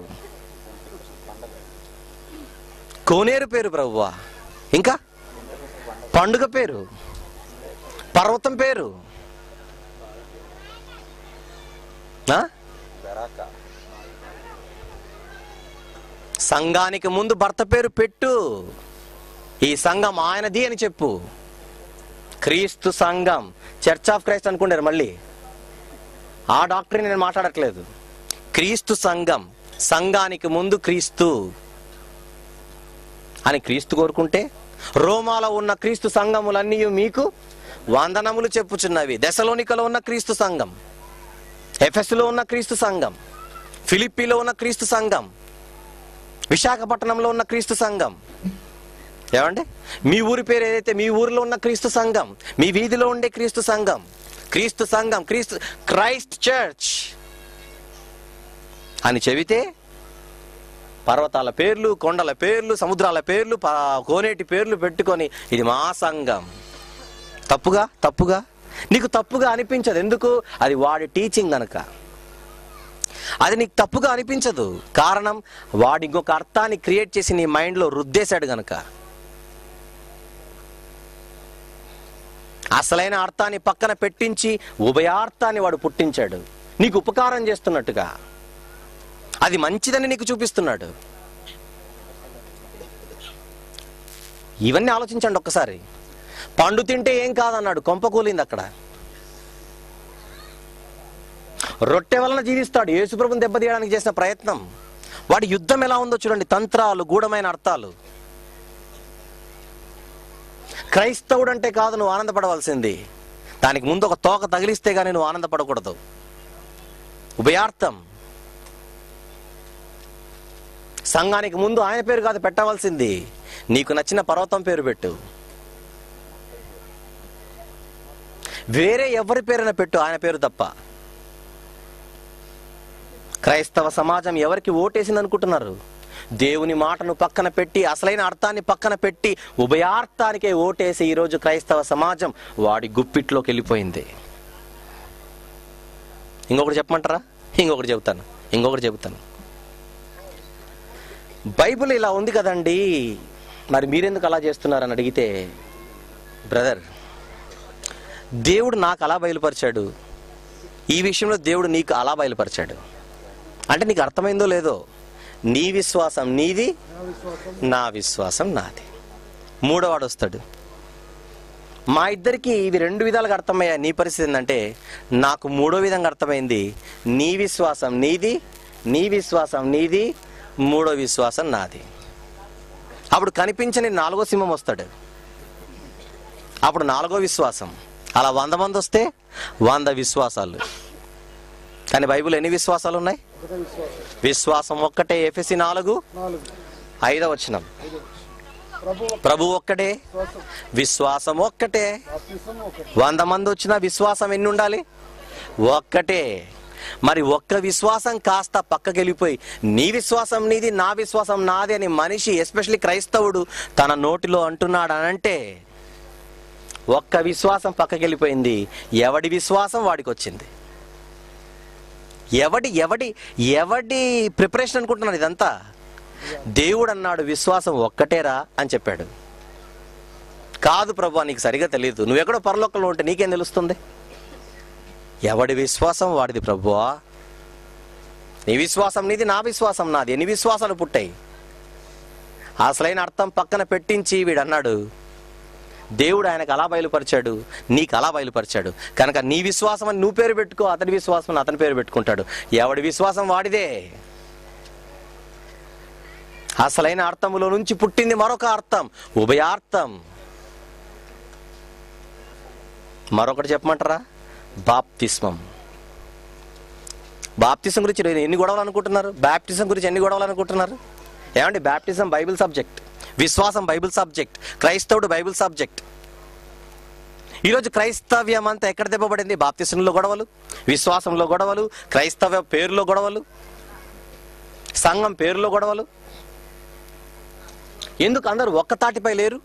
కోనేరు పేరు ప్రవ్వా ఇంకా పండుగ పేరు పర్వతం పేరు ఆ? సంఘానికి ముందు భర్త పేరు పెట్టు ఈ సంఘం ఆయనది అని చెప్పు క్రీస్తు సంఘం చర్చ్ ఆఫ్ క్రైస్ట్ అనుకున్నారు మళ్ళీ ఆ డాక్టర్ని నేను మాట్లాడట్లేదు క్రీస్తు సంఘం సంఘానికి ముందు క్రీస్తు అని క్రీస్తు కోరుకుంటే రోమాలో ఉన్న క్రీస్తు సంఘములన్నీ మీకు వందనములు చెప్పుచున్నవి దశలోనికలో ఉన్న క్రీస్తు సంఘం ఎఫెస్లో ఉన్న క్రీస్తు సంఘం ఫిలిప్పీలో ఉన్న క్రీస్తు సంఘం విశాఖపట్నంలో ఉన్న క్రీస్తు సంఘం ఏమండి మీ ఊరి పేరు ఏదైతే మీ ఊరిలో ఉన్న క్రీస్తు సంఘం మీ వీధిలో ఉండే క్రీస్తు సంఘం క్రీస్తు సంఘం క్రీస్తు క్రైస్ట్ చర్చ్ అని చెబితే పర్వతాల పేర్లు కొండల పేర్లు సముద్రాల పేర్లు ప- కోనేటి పేర్లు పెట్టుకొని ఇది మా సంఘం తప్పుగా తప్పుగా నీకు తప్పుగా అనిపించదు ఎందుకు అది వాడి టీచింగ్ గనక అది నీకు తప్పుగా అనిపించదు కారణం వాడు ఇంకొక అర్థాన్ని క్రియేట్ చేసి నీ మైండ్లో రుద్దేశాడు గనక అసలైన అర్థాన్ని పక్కన పెట్టించి ఉభయార్థాన్ని వాడు పుట్టించాడు నీకు ఉపకారం చేస్తున్నట్టుగా అది మంచిదని నీకు చూపిస్తున్నాడు ఇవన్నీ ఆలోచించండి ఒక్కసారి పండు తింటే ఏం కాదన్నాడు కొంప కూలింది అక్కడ రొట్టె వలన జీవిస్తాడు యేసుప్రభుని దెబ్బతీయడానికి చేసిన ప్రయత్నం వాడి యుద్ధం ఎలా ఉందో చూడండి తంత్రాలు గూఢమైన అర్థాలు క్రైస్తవుడు అంటే కాదు నువ్వు ఆనందపడవలసింది దానికి ముందు ఒక తోక తగిలిస్తే గానీ నువ్వు ఆనందపడకూడదు ఉభయార్థం సంఘానికి ముందు ఆయన పేరు కాదు పెట్టవలసింది నీకు నచ్చిన పర్వతం పేరు పెట్టు వేరే ఎవరి పేరైనా పెట్టు ఆయన పేరు తప్ప క్రైస్తవ సమాజం ఎవరికి ఓటేసింది అనుకుంటున్నారు దేవుని మాటను పక్కన పెట్టి అసలైన అర్థాన్ని పక్కన పెట్టి ఉభయార్థానికే ఓటేసి ఈరోజు క్రైస్తవ సమాజం వాడి గుప్పిట్లోకి వెళ్ళిపోయింది ఇంకొకటి చెప్పమంటారా ఇంకొకటి చెబుతాను ఇంకొకటి చెబుతాను బైబిల్ ఇలా ఉంది కదండి మరి మీరెందుకు అలా చేస్తున్నారని అడిగితే బ్రదర్ దేవుడు నాకు అలా బయలుపరిచాడు ఈ విషయంలో దేవుడు నీకు అలా బయలుపరిచాడు అంటే నీకు అర్థమైందో లేదో నీ విశ్వాసం నీది నా విశ్వాసం నాది మూడోవాడు వస్తాడు మా ఇద్దరికి ఇవి రెండు విధాలుగా అర్థమయ్యా నీ పరిస్థితి ఏంటంటే నాకు మూడో విధంగా అర్థమైంది నీ విశ్వాసం నీది నీ విశ్వాసం నీది మూడో విశ్వాసం నాది అప్పుడు కనిపించని నాలుగో సింహం వస్తాడు అప్పుడు నాలుగో విశ్వాసం అలా వంద మంది వస్తే వంద విశ్వాసాలు కానీ బైబిల్ ఎన్ని విశ్వాసాలు ఉన్నాయి ఒకటే విశ్వాసం విశ్వాసం ఒక్కటే ఎఫెసి నాలుగు నాలుగు ఐదవ వచనం ప్రభు ఒక ప్రభు ఒక్కటే విశ్వాసం విశ్వాసం ఒక్కటే బాప్తిసం ఒకటి వంద మంది వచ్చిన విశ్వాసం ఎన్ని ఉండాలి ఒక్కటే మరి ఒక్క విశ్వాసం కాస్త పక్కకి వెళ్ళిపోయి నీ విశ్వాసం నీది నా విశ్వాసం నాది అని మనిషి ఎస్పెషల్లీ క్రైస్తవుడు తన నోటిలో అంటున్నాడు అని అంటే ఒక్క విశ్వాసం పక్కకి వెళ్ళిపోయింది ఎవడి విశ్వాసం వాడికి వచ్చింది ఎవడి ఎవడి ఎవడి ప్రిపరేషన్ అనుకుంటున్నాడు ఇదంతా దేవుడు అన్నాడు విశ్వాసం ఒక్కటేరా అని చెప్పాడు కాదు ప్రభు నీకు సరిగా తెలియదు నువ్వెక్కడో పరలోకంలో ఉంటే నీకేం తెలుస్తుంది ఎవడి విశ్వాసం వాడిది ప్రభువా నీ విశ్వాసం నీది నా విశ్వాసం నాది ఎన్ని విశ్వాసాలు పుట్టాయి అసలైన అర్థం పక్కన పెట్టించి వీడు అన్నాడు దేవుడు ఆయనకు అలా బయలుపరిచాడు నీకు అలా బయలుపరిచాడు కనుక నీ విశ్వాసం అని నువ్వు పేరు పెట్టుకో అతని విశ్వాసం అని అతని పేరు పెట్టుకుంటాడు ఎవడి విశ్వాసం వాడిదే అసలైన అర్థములో నుంచి పుట్టింది మరొక అర్థం ఉభయార్థం మరొకటి చెప్పమంటారా బాప్తిస్మం బాప్తిజం గురించి నేను ఎన్ని గొడవలు అనుకుంటున్నారు బ్యాప్టిజం గురించి ఎన్ని గొడవలు అనుకుంటున్నారు ఏమండి బ్యాప్టిజం బైబిల్ సబ్జెక్ట్ విశ్వాసం బైబిల్ సబ్జెక్ట్ క్రైస్తవుడు బైబిల్ సబ్జెక్ట్ ఈరోజు క్రైస్తవ్యం అంతా ఎక్కడ దెబ్బపడింది బాప్తిసంలో గొడవలు విశ్వాసంలో గొడవలు క్రైస్తవ పేరులో గొడవలు సంఘం పేరులో గొడవలు ఎందుకు అందరూ ఒక్క తాటిపై లేరు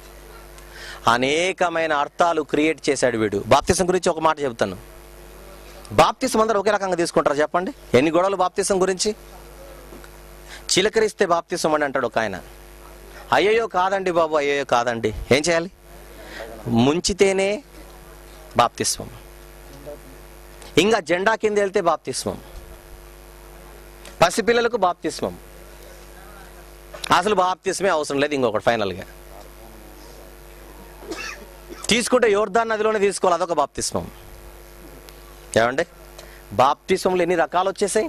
అనేకమైన అర్థాలు క్రియేట్ చేశాడు వీడు బాప్తిసం గురించి ఒక మాట చెబుతాను బాప్తిసం అందరూ ఒకే రకంగా తీసుకుంటారు చెప్పండి ఎన్ని గొడవలు బాప్తిసం గురించి చిలకరిస్తే బాప్తిసం అని అంటాడు ఒక ఆయన అయ్యయ్యో కాదండి బాబు అయ్యయ్యో కాదండి ఏం చేయాలి ముంచితేనే బాప్తిస్వం ఇంకా జెండా కింద వెళ్తే బాప్తిస్వం పసిపిల్లలకు బాప్తిస్వం అసలు బాప్తిస్మే అవసరం లేదు ఇంకొకటి ఫైనల్గా తీసుకుంటే యోర్దాన్ నదిలోనే తీసుకోవాలి అదొక బాప్తిస్మం ఏమండి బాప్తిస్మంలో ఎన్ని రకాలు వచ్చేసాయి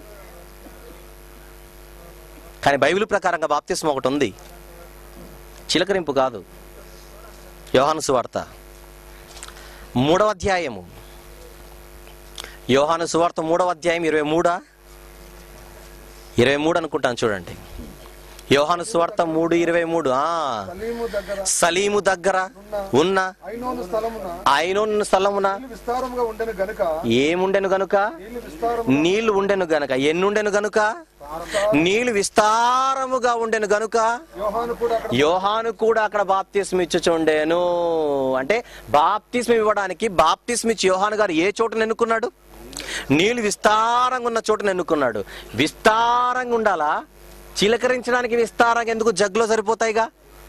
కానీ బైబిల్ ప్రకారంగా బాప్తిస్మం ఒకటి ఉంది చిలకరింపు కాదు యోహాను సువార్త మూడవ అధ్యాయము యోహాను సువార్త మూడవ అధ్యాయం ఇరవై మూడా ఇరవై మూడు అనుకుంటాను చూడండి యోహాను సువార్త మూడు ఇరవై మూడు ఆ సలీము దగ్గర సలీము దగ్గర ఉన్న ఐనోను స్థలమున ఐనోన్ స్థలమున నీళ్లు విస్తారముగా ఉండెను గనుక ఏముండెను గనుక నీళ్లు విస్తారం నీళ్లు ఉండెను గనుక ఎన్నుండెను గనుక నీళ్లు విస్తారముగా ఉండెను గనుక యోహాను కూడా అక్కడ యోహాను కూడా అక్కడ బాప్తిస్మ ఇచ్చుచుండేను అంటే బాప్తిస్మ ఇవ్వడానికి బాప్తిస్మ ఇచ్చి యోహాను గారు ఏ చోటును ఎన్నుకున్నాడు నీళ్లు విస్తారంగా ఉన్న చోటును ఎన్నుకున్నాడు విస్తారంగా ఉండాలా చిలకరించడానికి విస్తారంగా ఎందుకు జగ్గులో సరిపోతాయిగా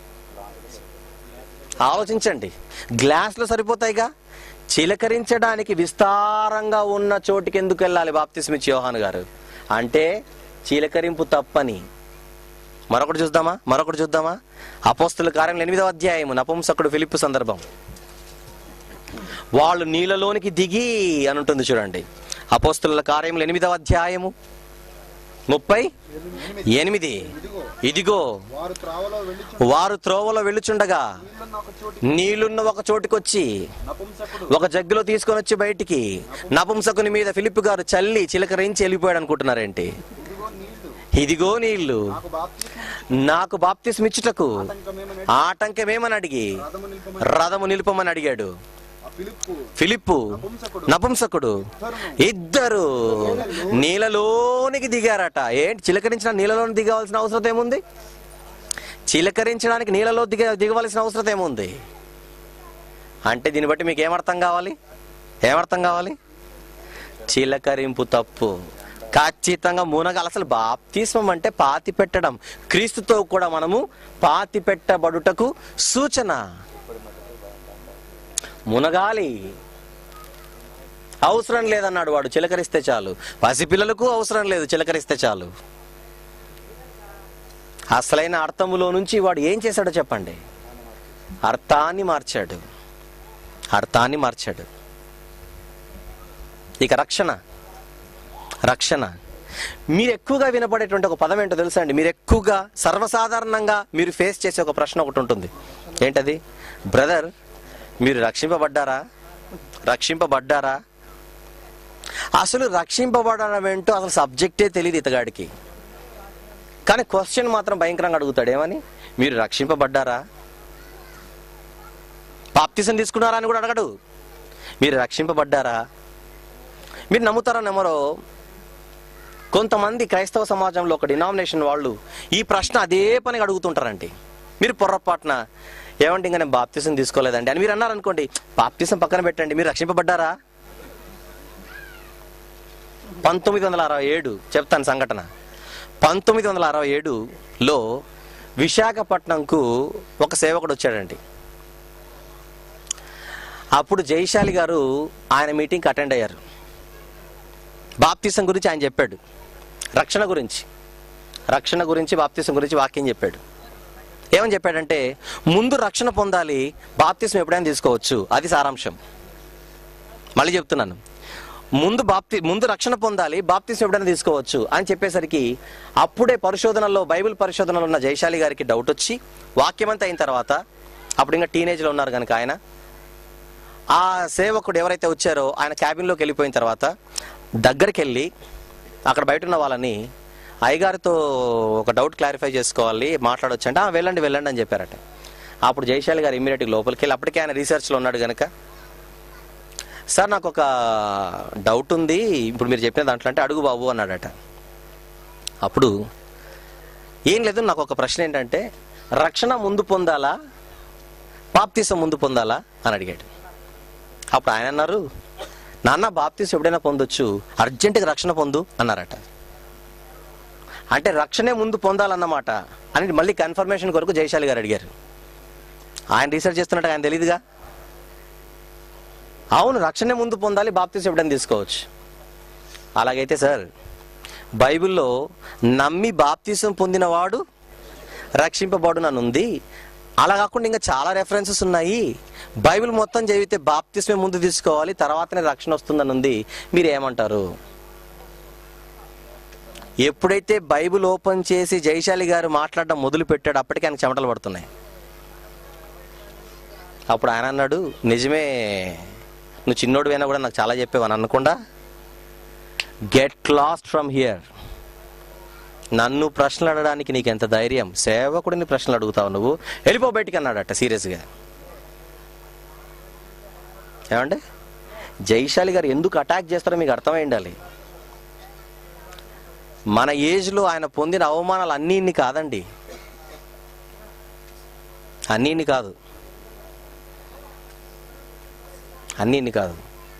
ఆలోచించండి గ్లాస్లో సరిపోతాయిగా చిలకరించడానికి విస్తారంగా ఉన్న చోటికి ఎందుకు వెళ్ళాలి బాప్తిస్మిచ్ యోహాన్ గారు అంటే చిలకరింపు తప్పని మరొకటి చూద్దామా మరొకటి చూద్దామా అపోస్తుల కార్యం ఎనిమిదవ అధ్యాయము నపుంసకుడు ఫిలిప్పు సందర్భం వాళ్ళు నీళ్ళలోనికి దిగి అని ఉంటుంది చూడండి అపోస్తుల కార్యములు ఎనిమిదవ అధ్యాయము ముప్పై ఎనిమిది ఇదిగో వారు త్రావలో వెళ్ళి వారు త్రోవలో వెళ్ళుచుండగా నీళ్ళన్న ఒక చోటి నీళ్లున్న ఒక చోటికొచ్చి నపుంసకుడు ఒక జగ్గులో తీసుకొని వచ్చి బయటికి నపుంసకుని మీద ఫిలిప్ గారు చల్లి చిలకరించి వెళ్ళిపోయాడు అనుకుంటున్నారేంటి ఇదిగో నీళ్లు ఇదిగో నీళ్లు నాకు బాప్తిస్మం నాకు బాప్తిస్మిచ్చుటకు ఆటంకమేమని ఆటంకమేమని అడిగి రథము నిలుపమని రథము నిలుపమని అడిగాడు ఆ పిలుపు ఫిలిప్పు నపుంసకుడు నపుంసకుడు ఇద్దరు నీళ్ళలోనికి దిగారట ఏంటి చిలకరించిన నీళ్ళలోని దిగవలసిన అవసరం ఏముంది చిలకరించడానికి నీళ్ళలో దిగ దిగవలసిన అవసరం ఏముంది అంటే దీన్ని బట్టి మీకు ఏమర్థం కావాలి ఏమర్థం కావాలి చిలకరింపు తప్పు ఖచ్చితంగా మునగాలి అసలు బాప్తిస్మం అంటే పాతి పెట్టడం క్రీస్తుతో కూడా మనము పాతి పెట్టబడుటకు సూచన మునగాలి అవసరం లేదన్నాడు వాడు చిలకరిస్తే చాలు పసిపిల్లలకు అవసరం లేదు చిలకరిస్తే చాలు అసలైన అర్థములో నుంచి వాడు ఏం చేశాడో చెప్పండి అర్థాన్ని మార్చాడు అర్థాన్ని మార్చాడు ఇక రక్షణ రక్షణ మీరు ఎక్కువగా వినపడేటువంటి ఒక పదం ఏంటో తెలుసా అండి మీరు ఎక్కువగా సర్వసాధారణంగా మీరు ఫేస్ చేసే ఒక ప్రశ్న ఒకటి ఉంటుంది ఏంటది బ్రదర్ మీరు రక్షింపబడ్డారా రక్షింపబడ్డారా అసలు రక్షింపబడడం ఏంటో అసలు సబ్జెక్టే తెలియదు ఇతగాడికి కానీ క్వశ్చన్ మాత్రం భయంకరంగా అడుగుతాడు ఏమని మీరు రక్షింపబడ్డారా బాప్తిసం తీసుకున్నారా అని కూడా అడగడు మీరు రక్షింపబడ్డారా మీరు నమ్ముతారా నమ్మరో కొంతమంది క్రైస్తవ సమాజంలో ఒక డినామినేషన్ వాళ్ళు ఈ ప్రశ్న అదే పనిగా అడుగుతుంటారండి మీరు పొర్రపాటున ఏమంటే ఇంకా నేను బాప్తిసం తీసుకోలేదండి అని మీరు అన్నారనుకోండి బాప్తిసం పక్కన పెట్టండి మీరు రక్షింపబడ్డారా పంతొమ్మిది వందల అరవై ఏడు చెప్తాను సంఘటన పంతొమ్మిది వందల అరవై ఏడులో విశాఖపట్నంకు ఒక సేవకుడు వచ్చాడండి అప్పుడు జైశాలి గారు ఆయన మీటింగ్కి అటెండ్ అయ్యారు బాప్తిసం గురించి ఆయన చెప్పాడు రక్షణ గురించి రక్షణ గురించి బాప్తిసం గురించి వాక్యం చెప్పాడు ఏమని చెప్పాడంటే ముందు రక్షణ పొందాలి బాప్తిసం ఎప్పుడైనా తీసుకోవచ్చు అది సారాంశం మళ్ళీ చెప్తున్నాను ముందు బాప్తి ముందు రక్షణ పొందాలి బాప్తిసం ఎప్పుడైనా తీసుకోవచ్చు అని చెప్పేసరికి అప్పుడే పరిశోధనలో బైబిల్ పరిశోధనలో ఉన్న జయశాలి గారికి డౌట్ వచ్చి వాక్యమంతా అయిన తర్వాత అప్పుడు ఇంకా టీనేజ్లో ఉన్నారు కనుక ఆయన ఆ సేవకుడు ఎవరైతే వచ్చారో ఆయన క్యాబిన్లోకి వెళ్ళిపోయిన తర్వాత దగ్గరికి వెళ్ళి అక్కడ బయట ఉన్న వాళ్ళని అయ్యగారితో ఒక డౌట్ క్లారిఫై చేసుకోవాలి మాట్లాడొచ్చు అంటే "ఆ, వెళ్ళండి వెళ్ళండి అని చెప్పారట అప్పుడు జయశాలి గారు ఇమ్మీడియట్గా లోపలికి వెళ్ళి అప్పటికే ఆయన రీసెర్చ్లో ఉన్నాడు కనుక సార్ నాకు ఒక డౌట్ ఉంది ఇప్పుడు మీరు చెప్పిన దాంట్లో అంటే అడుగు బాబు అన్నాడట అప్పుడు ఏం లేదు నాకు ఒక ప్రశ్న ఏంటంటే రక్షణ ముందు పొందాలా బాప్తీసం ముందు పొందాలా అని అడిగాడు అప్పుడు ఆయన అన్నారు నాన్న బాప్తీసం ఎప్పుడైనా పొందొచ్చు అర్జెంటుగా రక్షణ పొందు అన్నారట అంటే రక్షణే ముందు పొందాలన్నమాట అని మళ్ళీ కన్ఫర్మేషన్ కొరకు జయశాలి గారు అడిగారు ఆయన రీసెర్చ్ చేస్తున్నట్టు ఆయన తెలియదుగా అవును రక్షణే ముందు పొందాలి బాప్తీసం ఎప్పుడైనా తీసుకోవచ్చు అలాగైతే సార్ బైబిల్లో నమ్మి బాప్తీసం పొందినవాడు రక్షింపబడుననుంది అలా కాకుండా ఇంకా చాలా రెఫరెన్సెస్ ఉన్నాయి బైబిల్ మొత్తం చదివితే బాప్తిస్మే ముందు తీసుకోవాలి తర్వాతనే రక్షణ వస్తుందని ఉంది మీరు ఏమంటారు ఎప్పుడైతే బైబిల్ ఓపెన్ చేసి జైశాలి గారు మాట్లాడడం మొదలు పెట్టాడు అప్పటికే ఆయన చెమటలు పడుతున్నాయి అప్పుడు ఆయన అన్నాడు నిజమే నువ్వు చిన్నోడు అయినా కూడా నాకు చాలా చెప్పేవాను అనకుండా గెట్ లాస్ట్ ఫ్రమ్ హియర్ నన్ను ప్రశ్నలు అడగడానికి నీకు ఎంత ధైర్యం సేవకుడిని ప్రశ్నలు అడుగుతావు నువ్వు వెళ్ళిపో బయటికి అన్నాడట సీరియస్గా ఏమండి జైశాలి గారు ఎందుకు అటాక్ చేస్తారో మీకు అర్థమై ఉండాలి మన ఏజ్లో ఆయన పొందిన అవమానాలు అన్నీ ఇన్ని కాదండి అన్నీ ఇన్ని కాదు అన్నీ ఇన్ని కాదు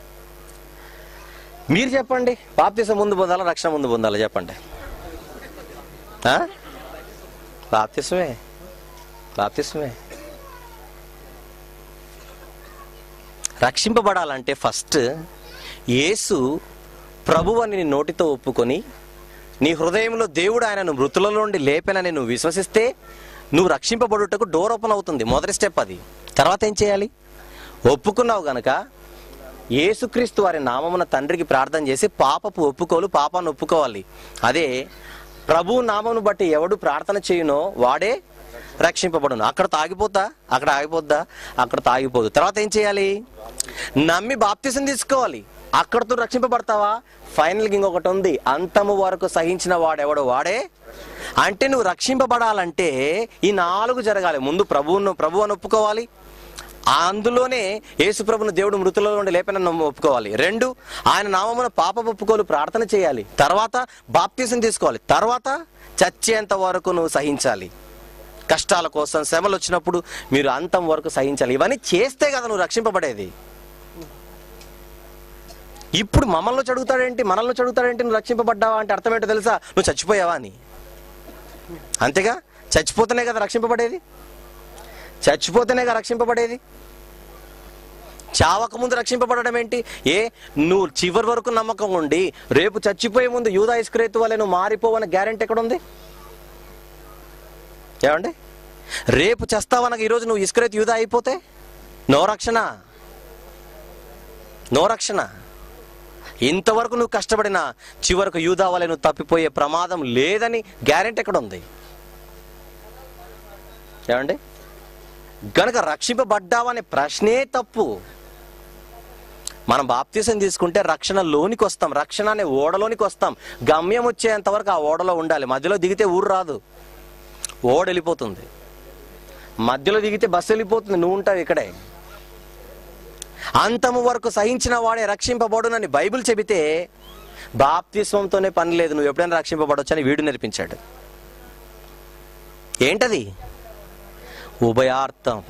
మీరు చెప్పండి బాప్తీసం ముందు పొందాలా రక్షణ ముందు పొందాలా చెప్పండి ఆ? బాప్తిస్మే బాప్తిస్మే రక్షింపబడాలంటే ఫస్ట్ యేసు ప్రభు అని నీ నోటితో ఒప్పుకొని నీ హృదయంలో దేవుడు ఆయనను మృతుల నుండి లేపెనని నువ్వు విశ్వసిస్తే నువ్వు రక్షింపబడుటకు డోర్ ఓపెన్ అవుతుంది మొదటి స్టెప్ అది తర్వాత ఏం చేయాలి ఒప్పుకున్నావు గనక యేసుక్రీస్తు వారి నామమున తండ్రికి ప్రార్థన చేసి పాపపు ఒప్పుకోలు పాపాన్ని ఒప్పుకోవాలి అదే ప్రభు నామమును బట్టి ఎవడు ప్రార్థన చేయునో వాడే రక్షింపబడును అక్కడ తాగిపోతా అక్కడ ఆగిపోద్దా అక్కడ తాగిపోదు తర్వాత ఏం చేయాలి నమ్మి బాప్తిసం తీసుకోవాలి అక్కడతో రక్షింపబడతావా ఫైనల్గా ఇంకొకటి ఉంది అంతము వరకు సహించిన వాడెవడో వాడే అంటే నువ్వు రక్షింపబడాలంటే ఈ నాలుగు జరగాలి ముందు ప్రభువును ప్రభు అని ఒప్పుకోవాలి అందులోనే యేసుప్రభును దేవుడు మృతుల నుండి లేపనని ఒప్పుకోవాలి రెండు ఆయన నామమున పాప ఒప్పుకోలు ప్రార్థన చేయాలి తర్వాత బాప్తీసం తీసుకోవాలి తర్వాత చచ్చేంత వరకు నువ్వు సహించాలి కష్టాల కోసం శ్రమలు వచ్చినప్పుడు మీరు అంతం వరకు సహించాలి ఇవన్నీ చేస్తే కదా నువ్వు రక్షింపబడేది ఇప్పుడు మమ్మల్ని చదువుతాడేంటి మనల్ని చదువుతాడేంటి నువ్వు రక్షింపబడ్డావా అంటే అర్థం ఏంటో తెలుసా నువ్వు చచ్చిపోయావా అని అంతేగా చచ్చిపోతేనే కదా రక్షింపబడేది చచ్చిపోతేనే కదా రక్షింపబడేది చావక ముందు రక్షింపబడడం ఏంటి ఏ నువ్వు చివరి వరకు నమ్మకం ఉండి రేపు చచ్చిపోయే ముందు యూదా ఇస్క్రేతు వల్ల నువ్వు మారిపోవన్న గ్యారెంటీ ఎక్కడుంది ఏమండి రేపు చేస్తావనగా ఈరోజు నువ్వు ఇస్క్రేత్ యూదా అయిపోతే నో రక్షణ నో రక్షణ ఇంతవరకు నువ్వు కష్టపడినా చివరకు యూదా వల్ల నువ్వు తప్పిపోయే ప్రమాదం లేదని గ్యారెంటీ ఎక్కడ ఉంది ఏమండి గనక రక్షింపబడ్డావనే ప్రశ్నే తప్పు మనం బాప్తీసం తీసుకుంటే రక్షణ లోనికి వస్తాం రక్షణ అనే ఓడలోనికి వస్తాం గమ్యం వచ్చేంత వరకు ఆ ఓడలో ఉండాలి మధ్యలో దిగితే ఊరు రాదు ఓడ వెళ్ళిపోతుంది మధ్యలో దిగితే బస్సు వెళ్ళిపోతుంది నువ్వు ఉంటావు ఇక్కడే అంతము వరకు సహించిన వాడే రక్షింపబడునని బైబిల్ చెబితే బాప్తిస్వంతోనే పని లేదు నువ్వు ఎప్పుడైనా రక్షింపబడొచ్చు అని వీడు నేర్పించాడు ఏంటది ఉభయార్థం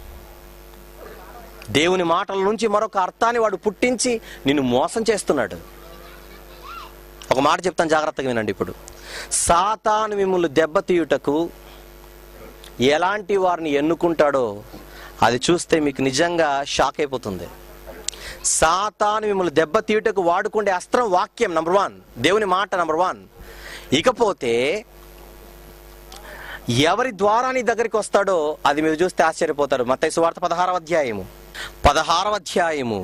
దేవుని మాటల నుంచి మరొక అర్థాన్ని వాడు పుట్టించి నిన్ను మోసం చేస్తున్నాడు ఒక మాట చెప్తాను జాగ్రత్తగా వినండి ఇప్పుడు సాతాను మిమ్మల్ని దెబ్బతీయుటకు ఎలాంటి వారిని ఎన్నుకుంటాడో అది చూస్తే మీకు నిజంగా షాక్ అయిపోతుంది సాతాను మిమ్మల్ని దెబ్బతీయుటకు వాడుకుండే అస్త్రం వాక్యం నంబర్ వన్ దేవుని మాట నంబర్ వన్ ఇకపోతే ఎవరి ద్వారా నీ దగ్గరికి వస్తాడో అది మీరు చూస్తే ఆశ్చర్యపోతారు మత్తయి సువార్త పదహారవ అధ్యాయము పదహారవ అధ్యాయము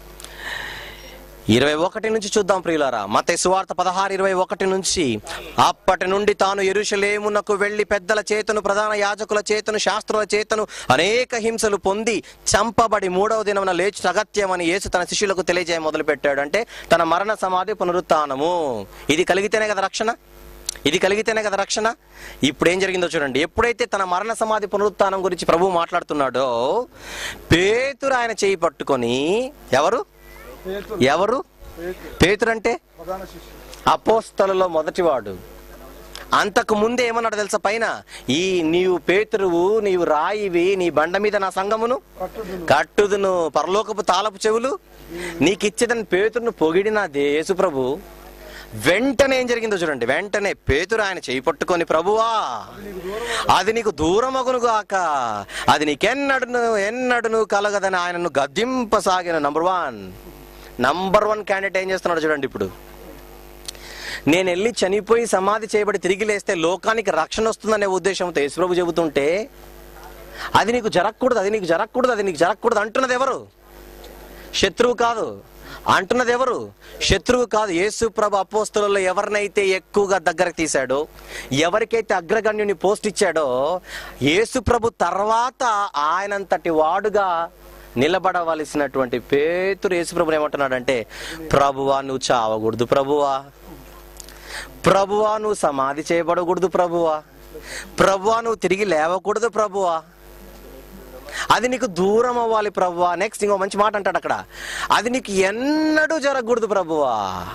ఇరవై ఒకటి నుంచి చూద్దాం ప్రియులారా మత్తయి సువార్త పదహారు ఇరవై ఒకటి నుంచి అప్పటి నుండి తాను ఎరుషలేమునకు వెళ్లి పెద్దల చేతను ప్రధాన యాజకుల చేతను శాస్త్రుల చేతను అనేక హింసలు పొంది చంపబడి మూడవ దినమున లేచి అగత్యమని యేసు తన శిష్యులకు తెలియజేయ మొదలుపెట్టాడు అంటే తన మరణ సమాధి పునరుత్నము ఇది కలిగితేనే కదా రక్షణ ఇది కలిగితేనే కదా రక్షణ ఇప్పుడు ఏం జరిగిందో చూడండి ఎప్పుడైతే తన మరణ సమాధి పునరుత్థానం గురించి ప్రభు మాట్లాడుతున్నాడో పేతురు ఆయన చేయి పట్టుకొని ఎవరు పేతురు ఎవరు పేతురు పేతురు అంటే ప్రధాన శిష్యుడు అపోస్తలలో మొదటివాడు అంతకు ముందే ఏమన్నాడు తెలుసా పైన ఈ నీవు పేతురువు నీవు రాయివి నీ బండ మీద నా సంగమును కట్టుదును కట్టుదును పరలోకపు తాళపు చెవులు నీకిచ్చేదని పేతురును పొగిడిన యేసు ప్రభు వెంటనే ఏం జరిగిందో చూడండి వెంటనే పేతురు ఆయన చేయి పట్టుకొని ప్రభువా అది నీకు దూరమగును గాక అది నీకెన్నడును ఎన్నడును కలగదని ఆయనను గద్దింపసాగిన number one number one candidate ఏం చేస్తున్నాడు చూడండి ఇప్పుడు నేను వెళ్ళి చనిపోయి సమాధి చేయబడి తిరిగి లేస్తే లోకానికి రక్షణ వస్తుందనే ఉద్దేశంతో యేసుప్రభు చెబుతుంటే అది నీకు జరగకూడదు అది నీకు జరగకూడదు అది నీకు జరగకూడదు అంటున్నది ఎవరు శత్రువు కాదు అంటున్నది ఎవరు శత్రువు కాదు యేసు ప్రభు అపోస్తులలో ఎవరినైతే ఎక్కువగా దగ్గరకు తీశాడో ఎవరికైతే అగ్రగణ్యుని పోస్ట్ ఇచ్చాడో యేసు ప్రభు తర్వాత ఆయనంతటి వాడుగా నిలబడవలసినటువంటి పేతురు యేసు ప్రభుని ఏమంటున్నాడంటే ప్రభువా నువ్వు చావకూడదు ప్రభువా ప్రభువా నువ్వు సమాధి చేయబడకూడదు ప్రభువా ప్రభువా నువ్వు తిరిగి లేవకూడదు ప్రభువా అది నీకు దూరం అవ్వాలి ప్రభువా నెక్స్ట్ ఇంకో మంచి మాట అంటాడు అక్కడ అది నీకు ఎన్నడూ జరగకూడదు ప్రభువా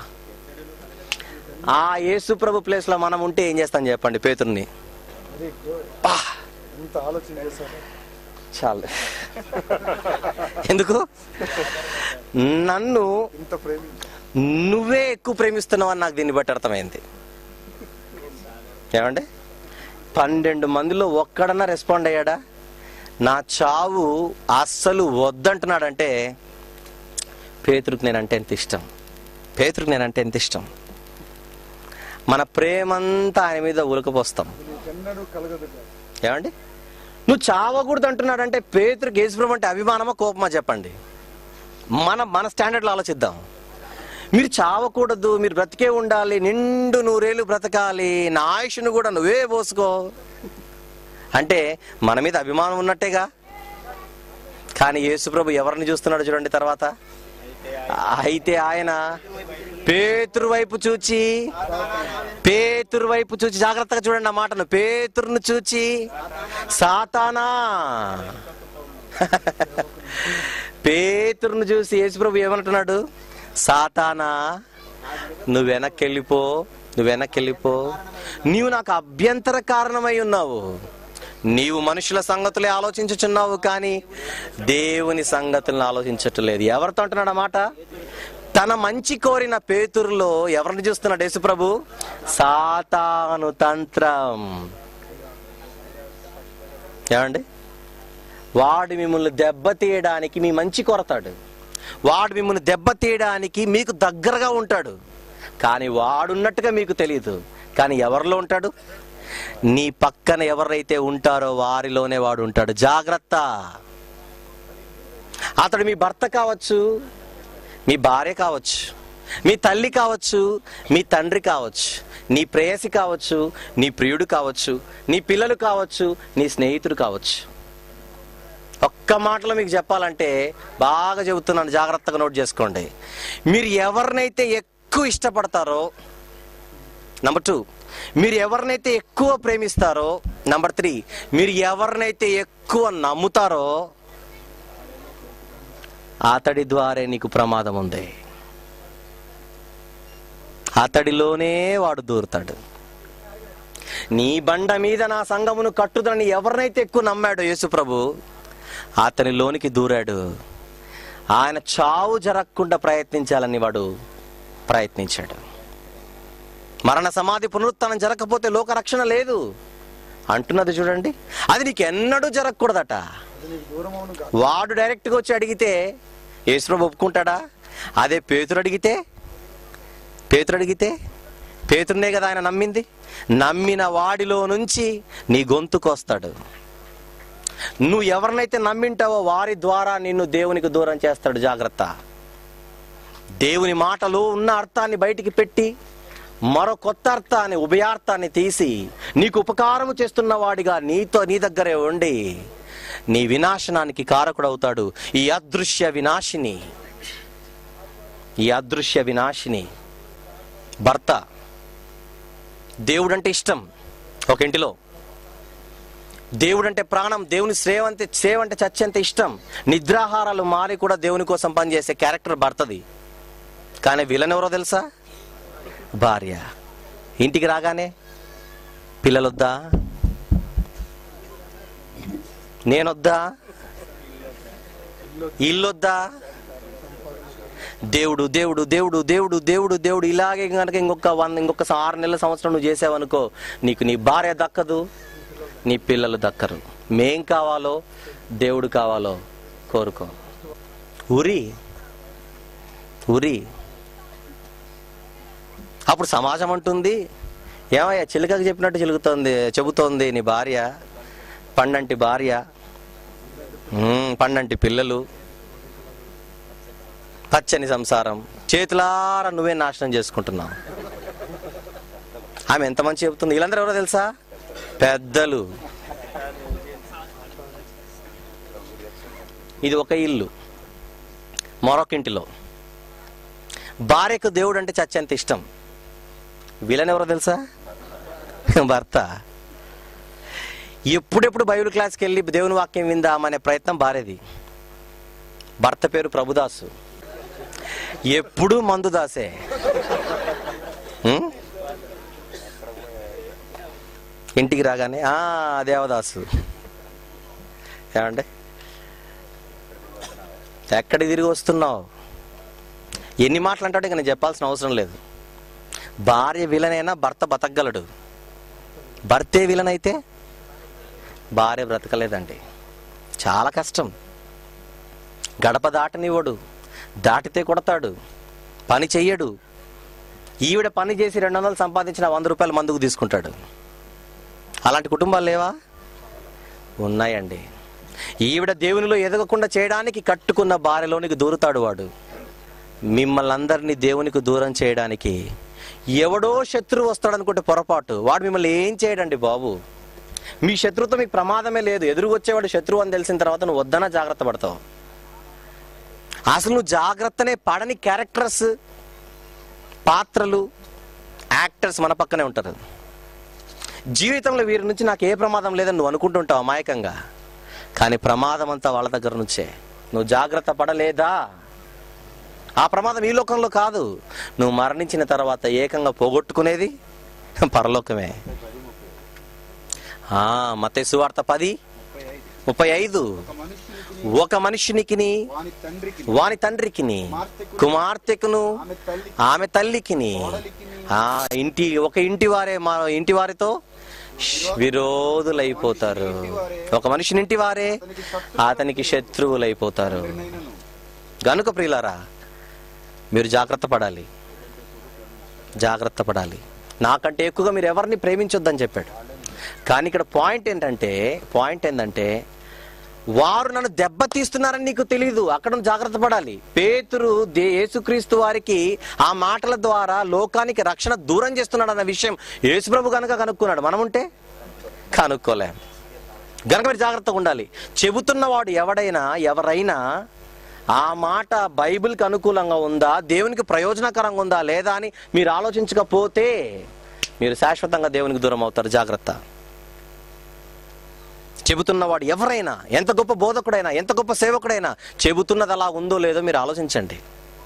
ఆ యేసు ప్రభు ప్లేస్ లో మనం ఉంటే ఏం చేస్తాం చెప్పండి పేతుర్ని వెరీ గుడ్ పా ఇంత ఆలోచన చేశారు చాలు ఎందుకు నన్ను ఇంత ప్రేమించారు నువ్వే ఎక్కువ ప్రేమిస్తున్నావు అని నాకు దీన్ని బట్టి అర్థమైంది ఏమండి పన్నెండు మందిలో ఒక్కడన్నా రెస్పాండ్ అయ్యాడా నా చావు అస్సలు వద్దంటున్నాడంటే పేతురుకు నేనంటే ఎంత ఇష్టం పేతురుకు నేనంటే ఎంత ఇష్టం మన ప్రేమంతా ఆయన మీద ఉలకపోస్తాం నీకెన్నడూ కలగదు కాదు ఏమండి నువ్వు చావకూడదు అంటున్నాడంటే పేతురుకి యేసుప్రభు అంటే అభిమానమా కోపమా చెప్పండి మన మన స్టాండర్డ్లో ఆలోచిద్దాం మీరు చావకూడదు మీరు బ్రతికే ఉండాలి నిండు నూరేళ్ళు బ్రతకాలి నా ఆయుష్ను కూడా నువ్వే పోసుకో అంటే మన మీద అభిమానం ఉన్నట్టేగా కానీ యేసుప్రభు ఎవరిని చూస్తున్నాడు చూడండి తర్వాత అయితే ఆయన పేతురు వైపు చూచి పేతురు వైపు చూచి జాగ్రత్తగా చూడండి ఆ మాటను పేతురును చూచి సాతానా పేతురును చూసి యేసుప్రభు ఏమంటున్నాడు సాతానా నువ్వు వెనక్కి వెళ్ళిపో నువ్వు వెనక్కి వెళ్ళిపో నీవు నాకు అభ్యంతర కారణమై ఉన్నావు నీవు మనుషుల సంగతులే ఆలోచించుచున్నావు కానీ దేవుని సంగతులను ఆలోచించట్లేదు ఎవరితో అంటున్నాడు ఆ మాట తన మంచి కోరిన పేతురులో ఎవరిని చూస్తున్నాడు యేసుప్రభు సాతాను తంత్రం ఏమండి వాడు మిమ్మల్ని దెబ్బతీయడానికి మీ మంచి కొరతాడు వాడు మిమ్మల్ని దెబ్బతీయడానికి మీకు దగ్గరగా ఉంటాడు కానీ వాడున్నట్టుగా మీకు తెలియదు కానీ ఎవరిలో ఉంటాడు నీ పక్కన ఎవరైతే ఉంటారో వారిలోనే వాడు ఉంటాడు జాగ్రత్త అతడు మీ భర్త కావచ్చు మీ భార్య కావచ్చు మీ తల్లి కావచ్చు మీ తండ్రి కావచ్చు నీ ప్రేయసి కావచ్చు నీ ప్రియుడు కావచ్చు నీ పిల్లలు కావచ్చు నీ స్నేహితుడు కావచ్చు ఒక్క మాటలో మీకు చెప్పాలంటే బాగా చెబుతున్నాను జాగ్రత్తగా నోట్ చేసుకోండి మీరు ఎవరినైతే ఎక్కువ ఇష్టపడతారో నంబర్ టూ మీరు ఎవరినైతే ఎక్కువ ప్రేమిస్తారో నంబర్ త్రీ మీరు ఎవరినైతే ఎక్కువ నమ్ముతారో అతడి ద్వారే నీకు ప్రమాదం ఉంది అతడిలోనే వాడు దూరుతాడు నీ బండ మీద నా సంఘమును కట్టుదని ఎవరినైతే ఎక్కువ నమ్మాడో యేసుప్రభు అతనిలోనికి దూరాడు ఆయన చావు జరగకుండా ప్రయత్నించాలని వాడు ప్రయత్నించాడు మరణ సమాధి పునరుత్థానం జరగకపోతే లోక రక్షణ లేదు అంటున్నది చూడండి అది నీకు ఎన్నడూ జరగకూడదట అది నీకు దూరం అవును కాదు వాడు డైరెక్ట్గా వచ్చి అడిగితే యేసుప్రభు ఒప్పుకుంటాడా అదే పేతురు అడిగితే పేతురు అడిగితే పేతురునే కదా ఆయన నమ్మింది నమ్మిన వాడిలో నుంచి నీ గొంతుకు వస్తాడు నువ్వు ఎవరినైతే నమ్మింటావో వారి ద్వారా నిన్ను దేవునికి దూరం చేస్తాడు జాగ్రత్త దేవుని మాటలో ఉన్న అర్థాన్ని బయటికి పెట్టి మరో కొత్త అర్థాన్ని ఉభయార్థాన్ని తీసి నీకు ఉపకారము చేస్తున్న వాడిగా నీతో నీ దగ్గరే ఉండి నీ వినాశనానికి కారకుడవుతాడు ఈ అదృశ్య వినాశిని ఈ అదృశ్య వినాశిని భర్త దేవుడంటే ఇష్టం ఒక ఇంటిలో దేవుడంటే ప్రాణం దేవుని సేవ అంటే సేవ అంటే చచ్చేంత ఇష్టం నిద్రాహారాలు మారి కూడా దేవుని కోసం పనిచేసే క్యారెక్టర్ భర్తది కానీ విలన్ ఎవరో తెలుసా భార్య ఇంటికి రాగానే పిల్లలొద్దా నేనొద్దా ఇల్లొద్దా దేవుడు దేవుడు దేవుడు దేవుడు దేవుడు దేవుడు ఇలాగే కనుక ఇంకొక వంద ఇంకొక ఆరు నెలల సంవత్సరం నువ్వు చేసావనుకో నీకు నీ భార్య దక్కదు నీ పిల్లలు దక్కరు మేం కావాలో దేవుడు కావాలో కోరుకో ఉరి ఉరి అప్పుడు సమాజం అంటుంది ఏమయ్యా చిలుకకు చెప్పినట్టు చిలుకుతోంది చెబుతోంది నీ భార్య పండంటి భార్య మ్మ్, పండంటి పిల్లలు పచ్చని సంసారం చేతులారా నువ్వే నాశనం చేసుకుంటున్నావు ఆమె ఎంత మంచి చెబుతుంది వీళ్ళందరూ ఎవరో తెలుసా పెద్దలు ఇది ఒక ఇల్లు మరొక ఇంటిలో భార్యకు దేవుడు అంటే చచ్చేంత ఇష్టం వీళ్ళని ఎవరో తెలుసా భర్త ఎప్పుడెప్పుడు బైబిల్ క్లాస్కి వెళ్ళి దేవుని వాక్యం విందామనే ప్రయత్నం భార్యది భర్త పేరు ప్రభుదాసు ఎప్పుడు మందుదాసే ఉం? ఇంటికి రాగానే ఆ దేవదాసు ఏమంటే ఎక్కడికి తిరిగి వస్తున్నావు ఎన్ని మాటలు అంటాడు ఇక నేను చెప్పాల్సిన అవసరం లేదు భార్య విలనైనా భర్త బతకగలడు భర్తే విలన్ అయితే భార్య బ్రతకలేదండి చాలా కష్టం గడప దాటనివ్వడు దాటితే కొడతాడు పని చెయ్యడు ఈవిడ పని చేసి రెండు వందలు సంపాదించిన వంద రూపాయలు మందుకు తీసుకుంటాడు అలాంటి కుటుంబాలు లేవా ఉన్నాయండి ఈవిడ దేవునిలో ఎదగకుండా చేయడానికి కట్టుకున్న భార్యలోనికి దూరుతాడు వాడు మిమ్మల్ని అందరినీ దేవునికి దూరం చేయడానికి ఎవడో శత్రువు వస్తాడు అనుకుంటే పొరపాటు వాడు మిమ్మల్ని ఏం చేయడండి బాబు మీ శత్రువుతో మీకు ప్రమాదమే లేదు ఎదురు వచ్చేవాడు శత్రువు అని తెలిసిన తర్వాత నువ్వు వద్దన జాగ్రత్త పడతావు అసలు నువ్వు జాగ్రత్తనే పడని క్యారెక్టర్స్ పాత్రలు యాక్టర్స్ మన పక్కనే ఉంటారు జీవితంలో వీరి నుంచి నాకు ఏ ప్రమాదం లేదని నువ్వు అనుకుంటుంటావు అమాయకంగా కానీ ప్రమాదం అంతా వాళ్ళ దగ్గర నుంచే నువ్వు జాగ్రత్త పడలేదా ఆ ప్రమాదం ఈ లోకంలో కాదు నువ్వు మరణించిన తర్వాత ఏకంగా పోగొట్టుకునేది పరలోకమే ఆ మతే సువార్త పది ముప్పై ఐదు ఒక మనుష్యునికి ఒక మనుషునికిని వాని తండ్రికి వాని తండ్రికిని కుమార్తెకును ఆమె తల్లి ఆమె తల్లికిని ఆ ఇంటి ఒక ఇంటి వారే మా ఇంటి వారితో విరోధులైపోతారు ఒక మనిషిని ఇంటి వారే అతనికి శత్రువులైపోతారు నైనను గనుక ప్రియులారా మీరు జాగ్రత్త పడాలి జాగ్రత్త పడాలి నాకంటే ఎక్కువగా మీరు ఎవరిని ప్రేమించొద్దని చెప్పాడు కానీ ఇక్కడ పాయింట్ ఏంటంటే పాయింట్ ఏంటంటే వారు నన్ను దెబ్బతీస్తున్నారని నీకు తెలియదు అక్కడ నువ్వు జాగ్రత్త పడాలి పేతురు దే యేసుక్రీస్తు వారికి ఆ మాటల ద్వారా లోకానికి రక్షణ దూరం చేస్తున్నాడు అన్న విషయం యేసుప్రభు కనుక కనుక్కున్నాడు మనముంటే కనుక్కోలేం గనక మీరు జాగ్రత్తగా ఉండాలి చెబుతున్నవాడు ఎవడైనా ఎవరైనా ఆ మాట బైబిల్కి అనుకూలంగా ఉందా దేవునికి ప్రయోజనకరంగా ఉందా లేదా అని మీరు ఆలోచించకపోతే మీరు శాశ్వతంగా దేవునికి దూరం అవుతారు జాగ్రత్త చెబుతున్నవాడు ఎవరైనా ఎంత గొప్ప బోధకుడైనా ఎంత గొప్ప సేవకుడైనా చెబుతున్నది అలా ఉందో లేదో మీరు ఆలోచించండి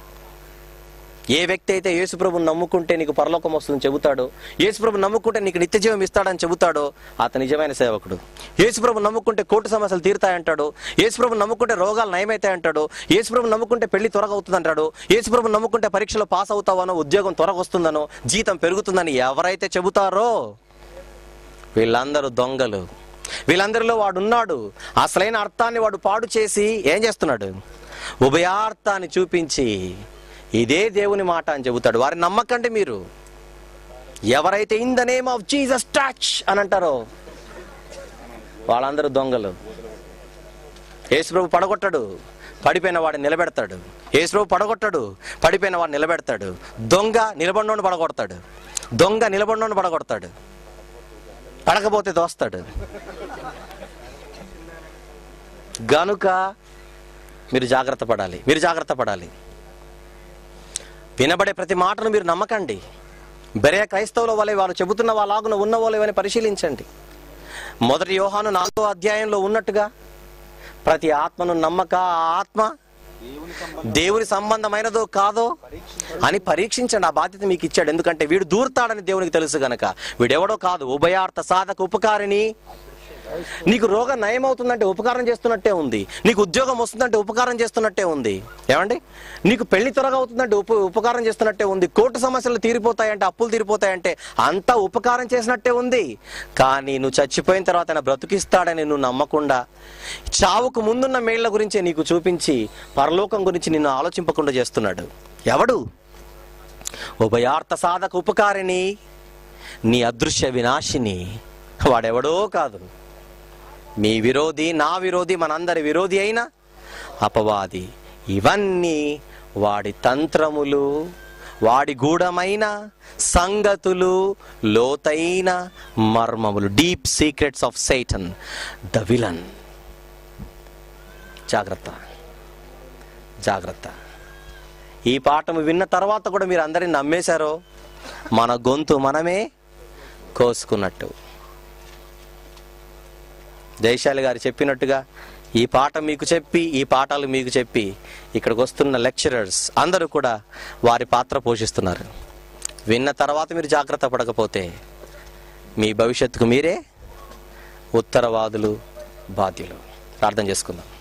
ఏ వ్యక్తి అయితే యేసుప్రభుని నమ్ముకుంటే నీకు పరలోకం వస్తుందని చెబుతాడో యేసుప్రభు నమ్ముకుంటే నీకు నిత్య జీవం ఇస్తాడని చెబుతాడో అతను నిజమైన సేవకుడు యేసుప్రభు నమ్ముకుంటే కోర్టు సమస్యలు తీరుతాయంటాడు యేసుప్రభు నమ్ముకుంటే రోగాలు నయమవుతాయంటాడు యేసుప్రభు నమ్ముకుంటే పెళ్లి త్వరగా అవుతుందంటాడు యేసుప్రభు నమ్ముకుంటే పరీక్షలో పాస్ అవుతావనో ఉద్యోగం త్వరగా వస్తుందనో జీతం పెరుగుతుందని ఎవరైతే చెబుతారో వీళ్ళందరూ దొంగలు వీళ్ళందరిలో వాడు ఉన్నాడు అసలైన అర్థాన్ని వాడు పాడు చేసి ఏం చేస్తున్నాడు ఉభయార్థాన్ని చూపించి ఇదే దేవుని మాట అని చెబుతాడు వారిని నమ్మకండి మీరు ఎవరైతే in the name of Jesus touch అని అంటారో వాళ్ళందరూ దొంగలు యేసుప్రభు పడగొట్టాడు పడిపోయిన వాడిని నిలబెడతాడు యేసుప్రభు పడగొట్టాడు పడిపోయిన వాడిని నిలబెడతాడు దొంగ నిలబడినోడిని పడగొడతాడు దొంగ నిలబడినోడిని పడగొడతాడు పడకపోతే దోస్తాడు గనుక మీరు జాగ్రత్త పడాలి మీరు జాగ్రత్త పడాలి వినబడే ప్రతి మాటను మీరు నమ్మకండి బెరే క్రైస్తవుల వలె వారు చెబుతున్న వాళ్ళాగున ఉన్న వాళ్ళని పరిశీలించండి మొదటి యోహాను నాలుగో అధ్యాయంలో ఉన్నట్టుగా ప్రతి ఆత్మను నమ్మక ఆ ఆత్మ దేవుని సంబంధం దేవుని సంబంధమైనదో కాదో అని పరీక్షించండి ఆ బాధ్యత మీకు ఇచ్చాడు ఎందుకంటే వీడు దూరుతాడని దేవునికి తెలుసు గనక వీడెవడో కాదు ఉభయార్థ సాధక ఉపకారిని నీకు రోగం నయం అవుతుందంటే ఉపకారం చేస్తున్నట్టే ఉంది నీకు ఉద్యోగం వస్తుందంటే ఉపకారం చేస్తున్నట్టే ఉంది ఏమండి నీకు పెళ్లి త్వరగా అవుతుందంటే ఉప ఉపకారం చేస్తున్నట్టే ఉంది కోర్టు సమస్యలు తీరిపోతాయంటే అప్పులు తీరిపోతాయంటే అంతా ఉపకారం చేసినట్టే ఉంది కానీ నువ్వు చచ్చిపోయిన తర్వాత ఆయన బ్రతికిస్తాడని నువ్వు నమ్మకుండా చావుకు ముందున్న మేళ్ల గురించే నీకు చూపించి పరలోకం గురించి నిన్ను ఆలోచింపకుండా చేస్తున్నాడు ఎవడు ఉభయార్థ సాధక ఉపకారిణి నీ అదృశ్య వినాశిని వాడెవడో కాదు మీ విరోధి నా విరోధి మనందరి విరోధి అయిన అపవాది ఇవన్నీ వాడి తంత్రములు వాడి గూఢమైన సంగతులు లోతైన మర్మములు deep secrets of Satan the villain జాగ్రత్త జాగ్రత్త ఈ పాఠము విన్న తర్వాత కూడా మీరు అందరిని నమ్మేశారో మన గొంతు మనమే కోసుకున్నట్టు జయశాలి గారు చెప్పినట్టుగా ఈ పాట మీకు చెప్పి ఈ పాఠాలు మీకు చెప్పి ఇక్కడికి వస్తున్న లెక్చరర్స్ అందరూ కూడా వారి పాత్ర పోషిస్తున్నారు విన్న తర్వాత మీరు జాగ్రత్త పడకపోతే మీ భవిష్యత్తుకు మీరే ఉత్తరవాదులు బాధ్యులు ప్రార్థన చేసుకుందాం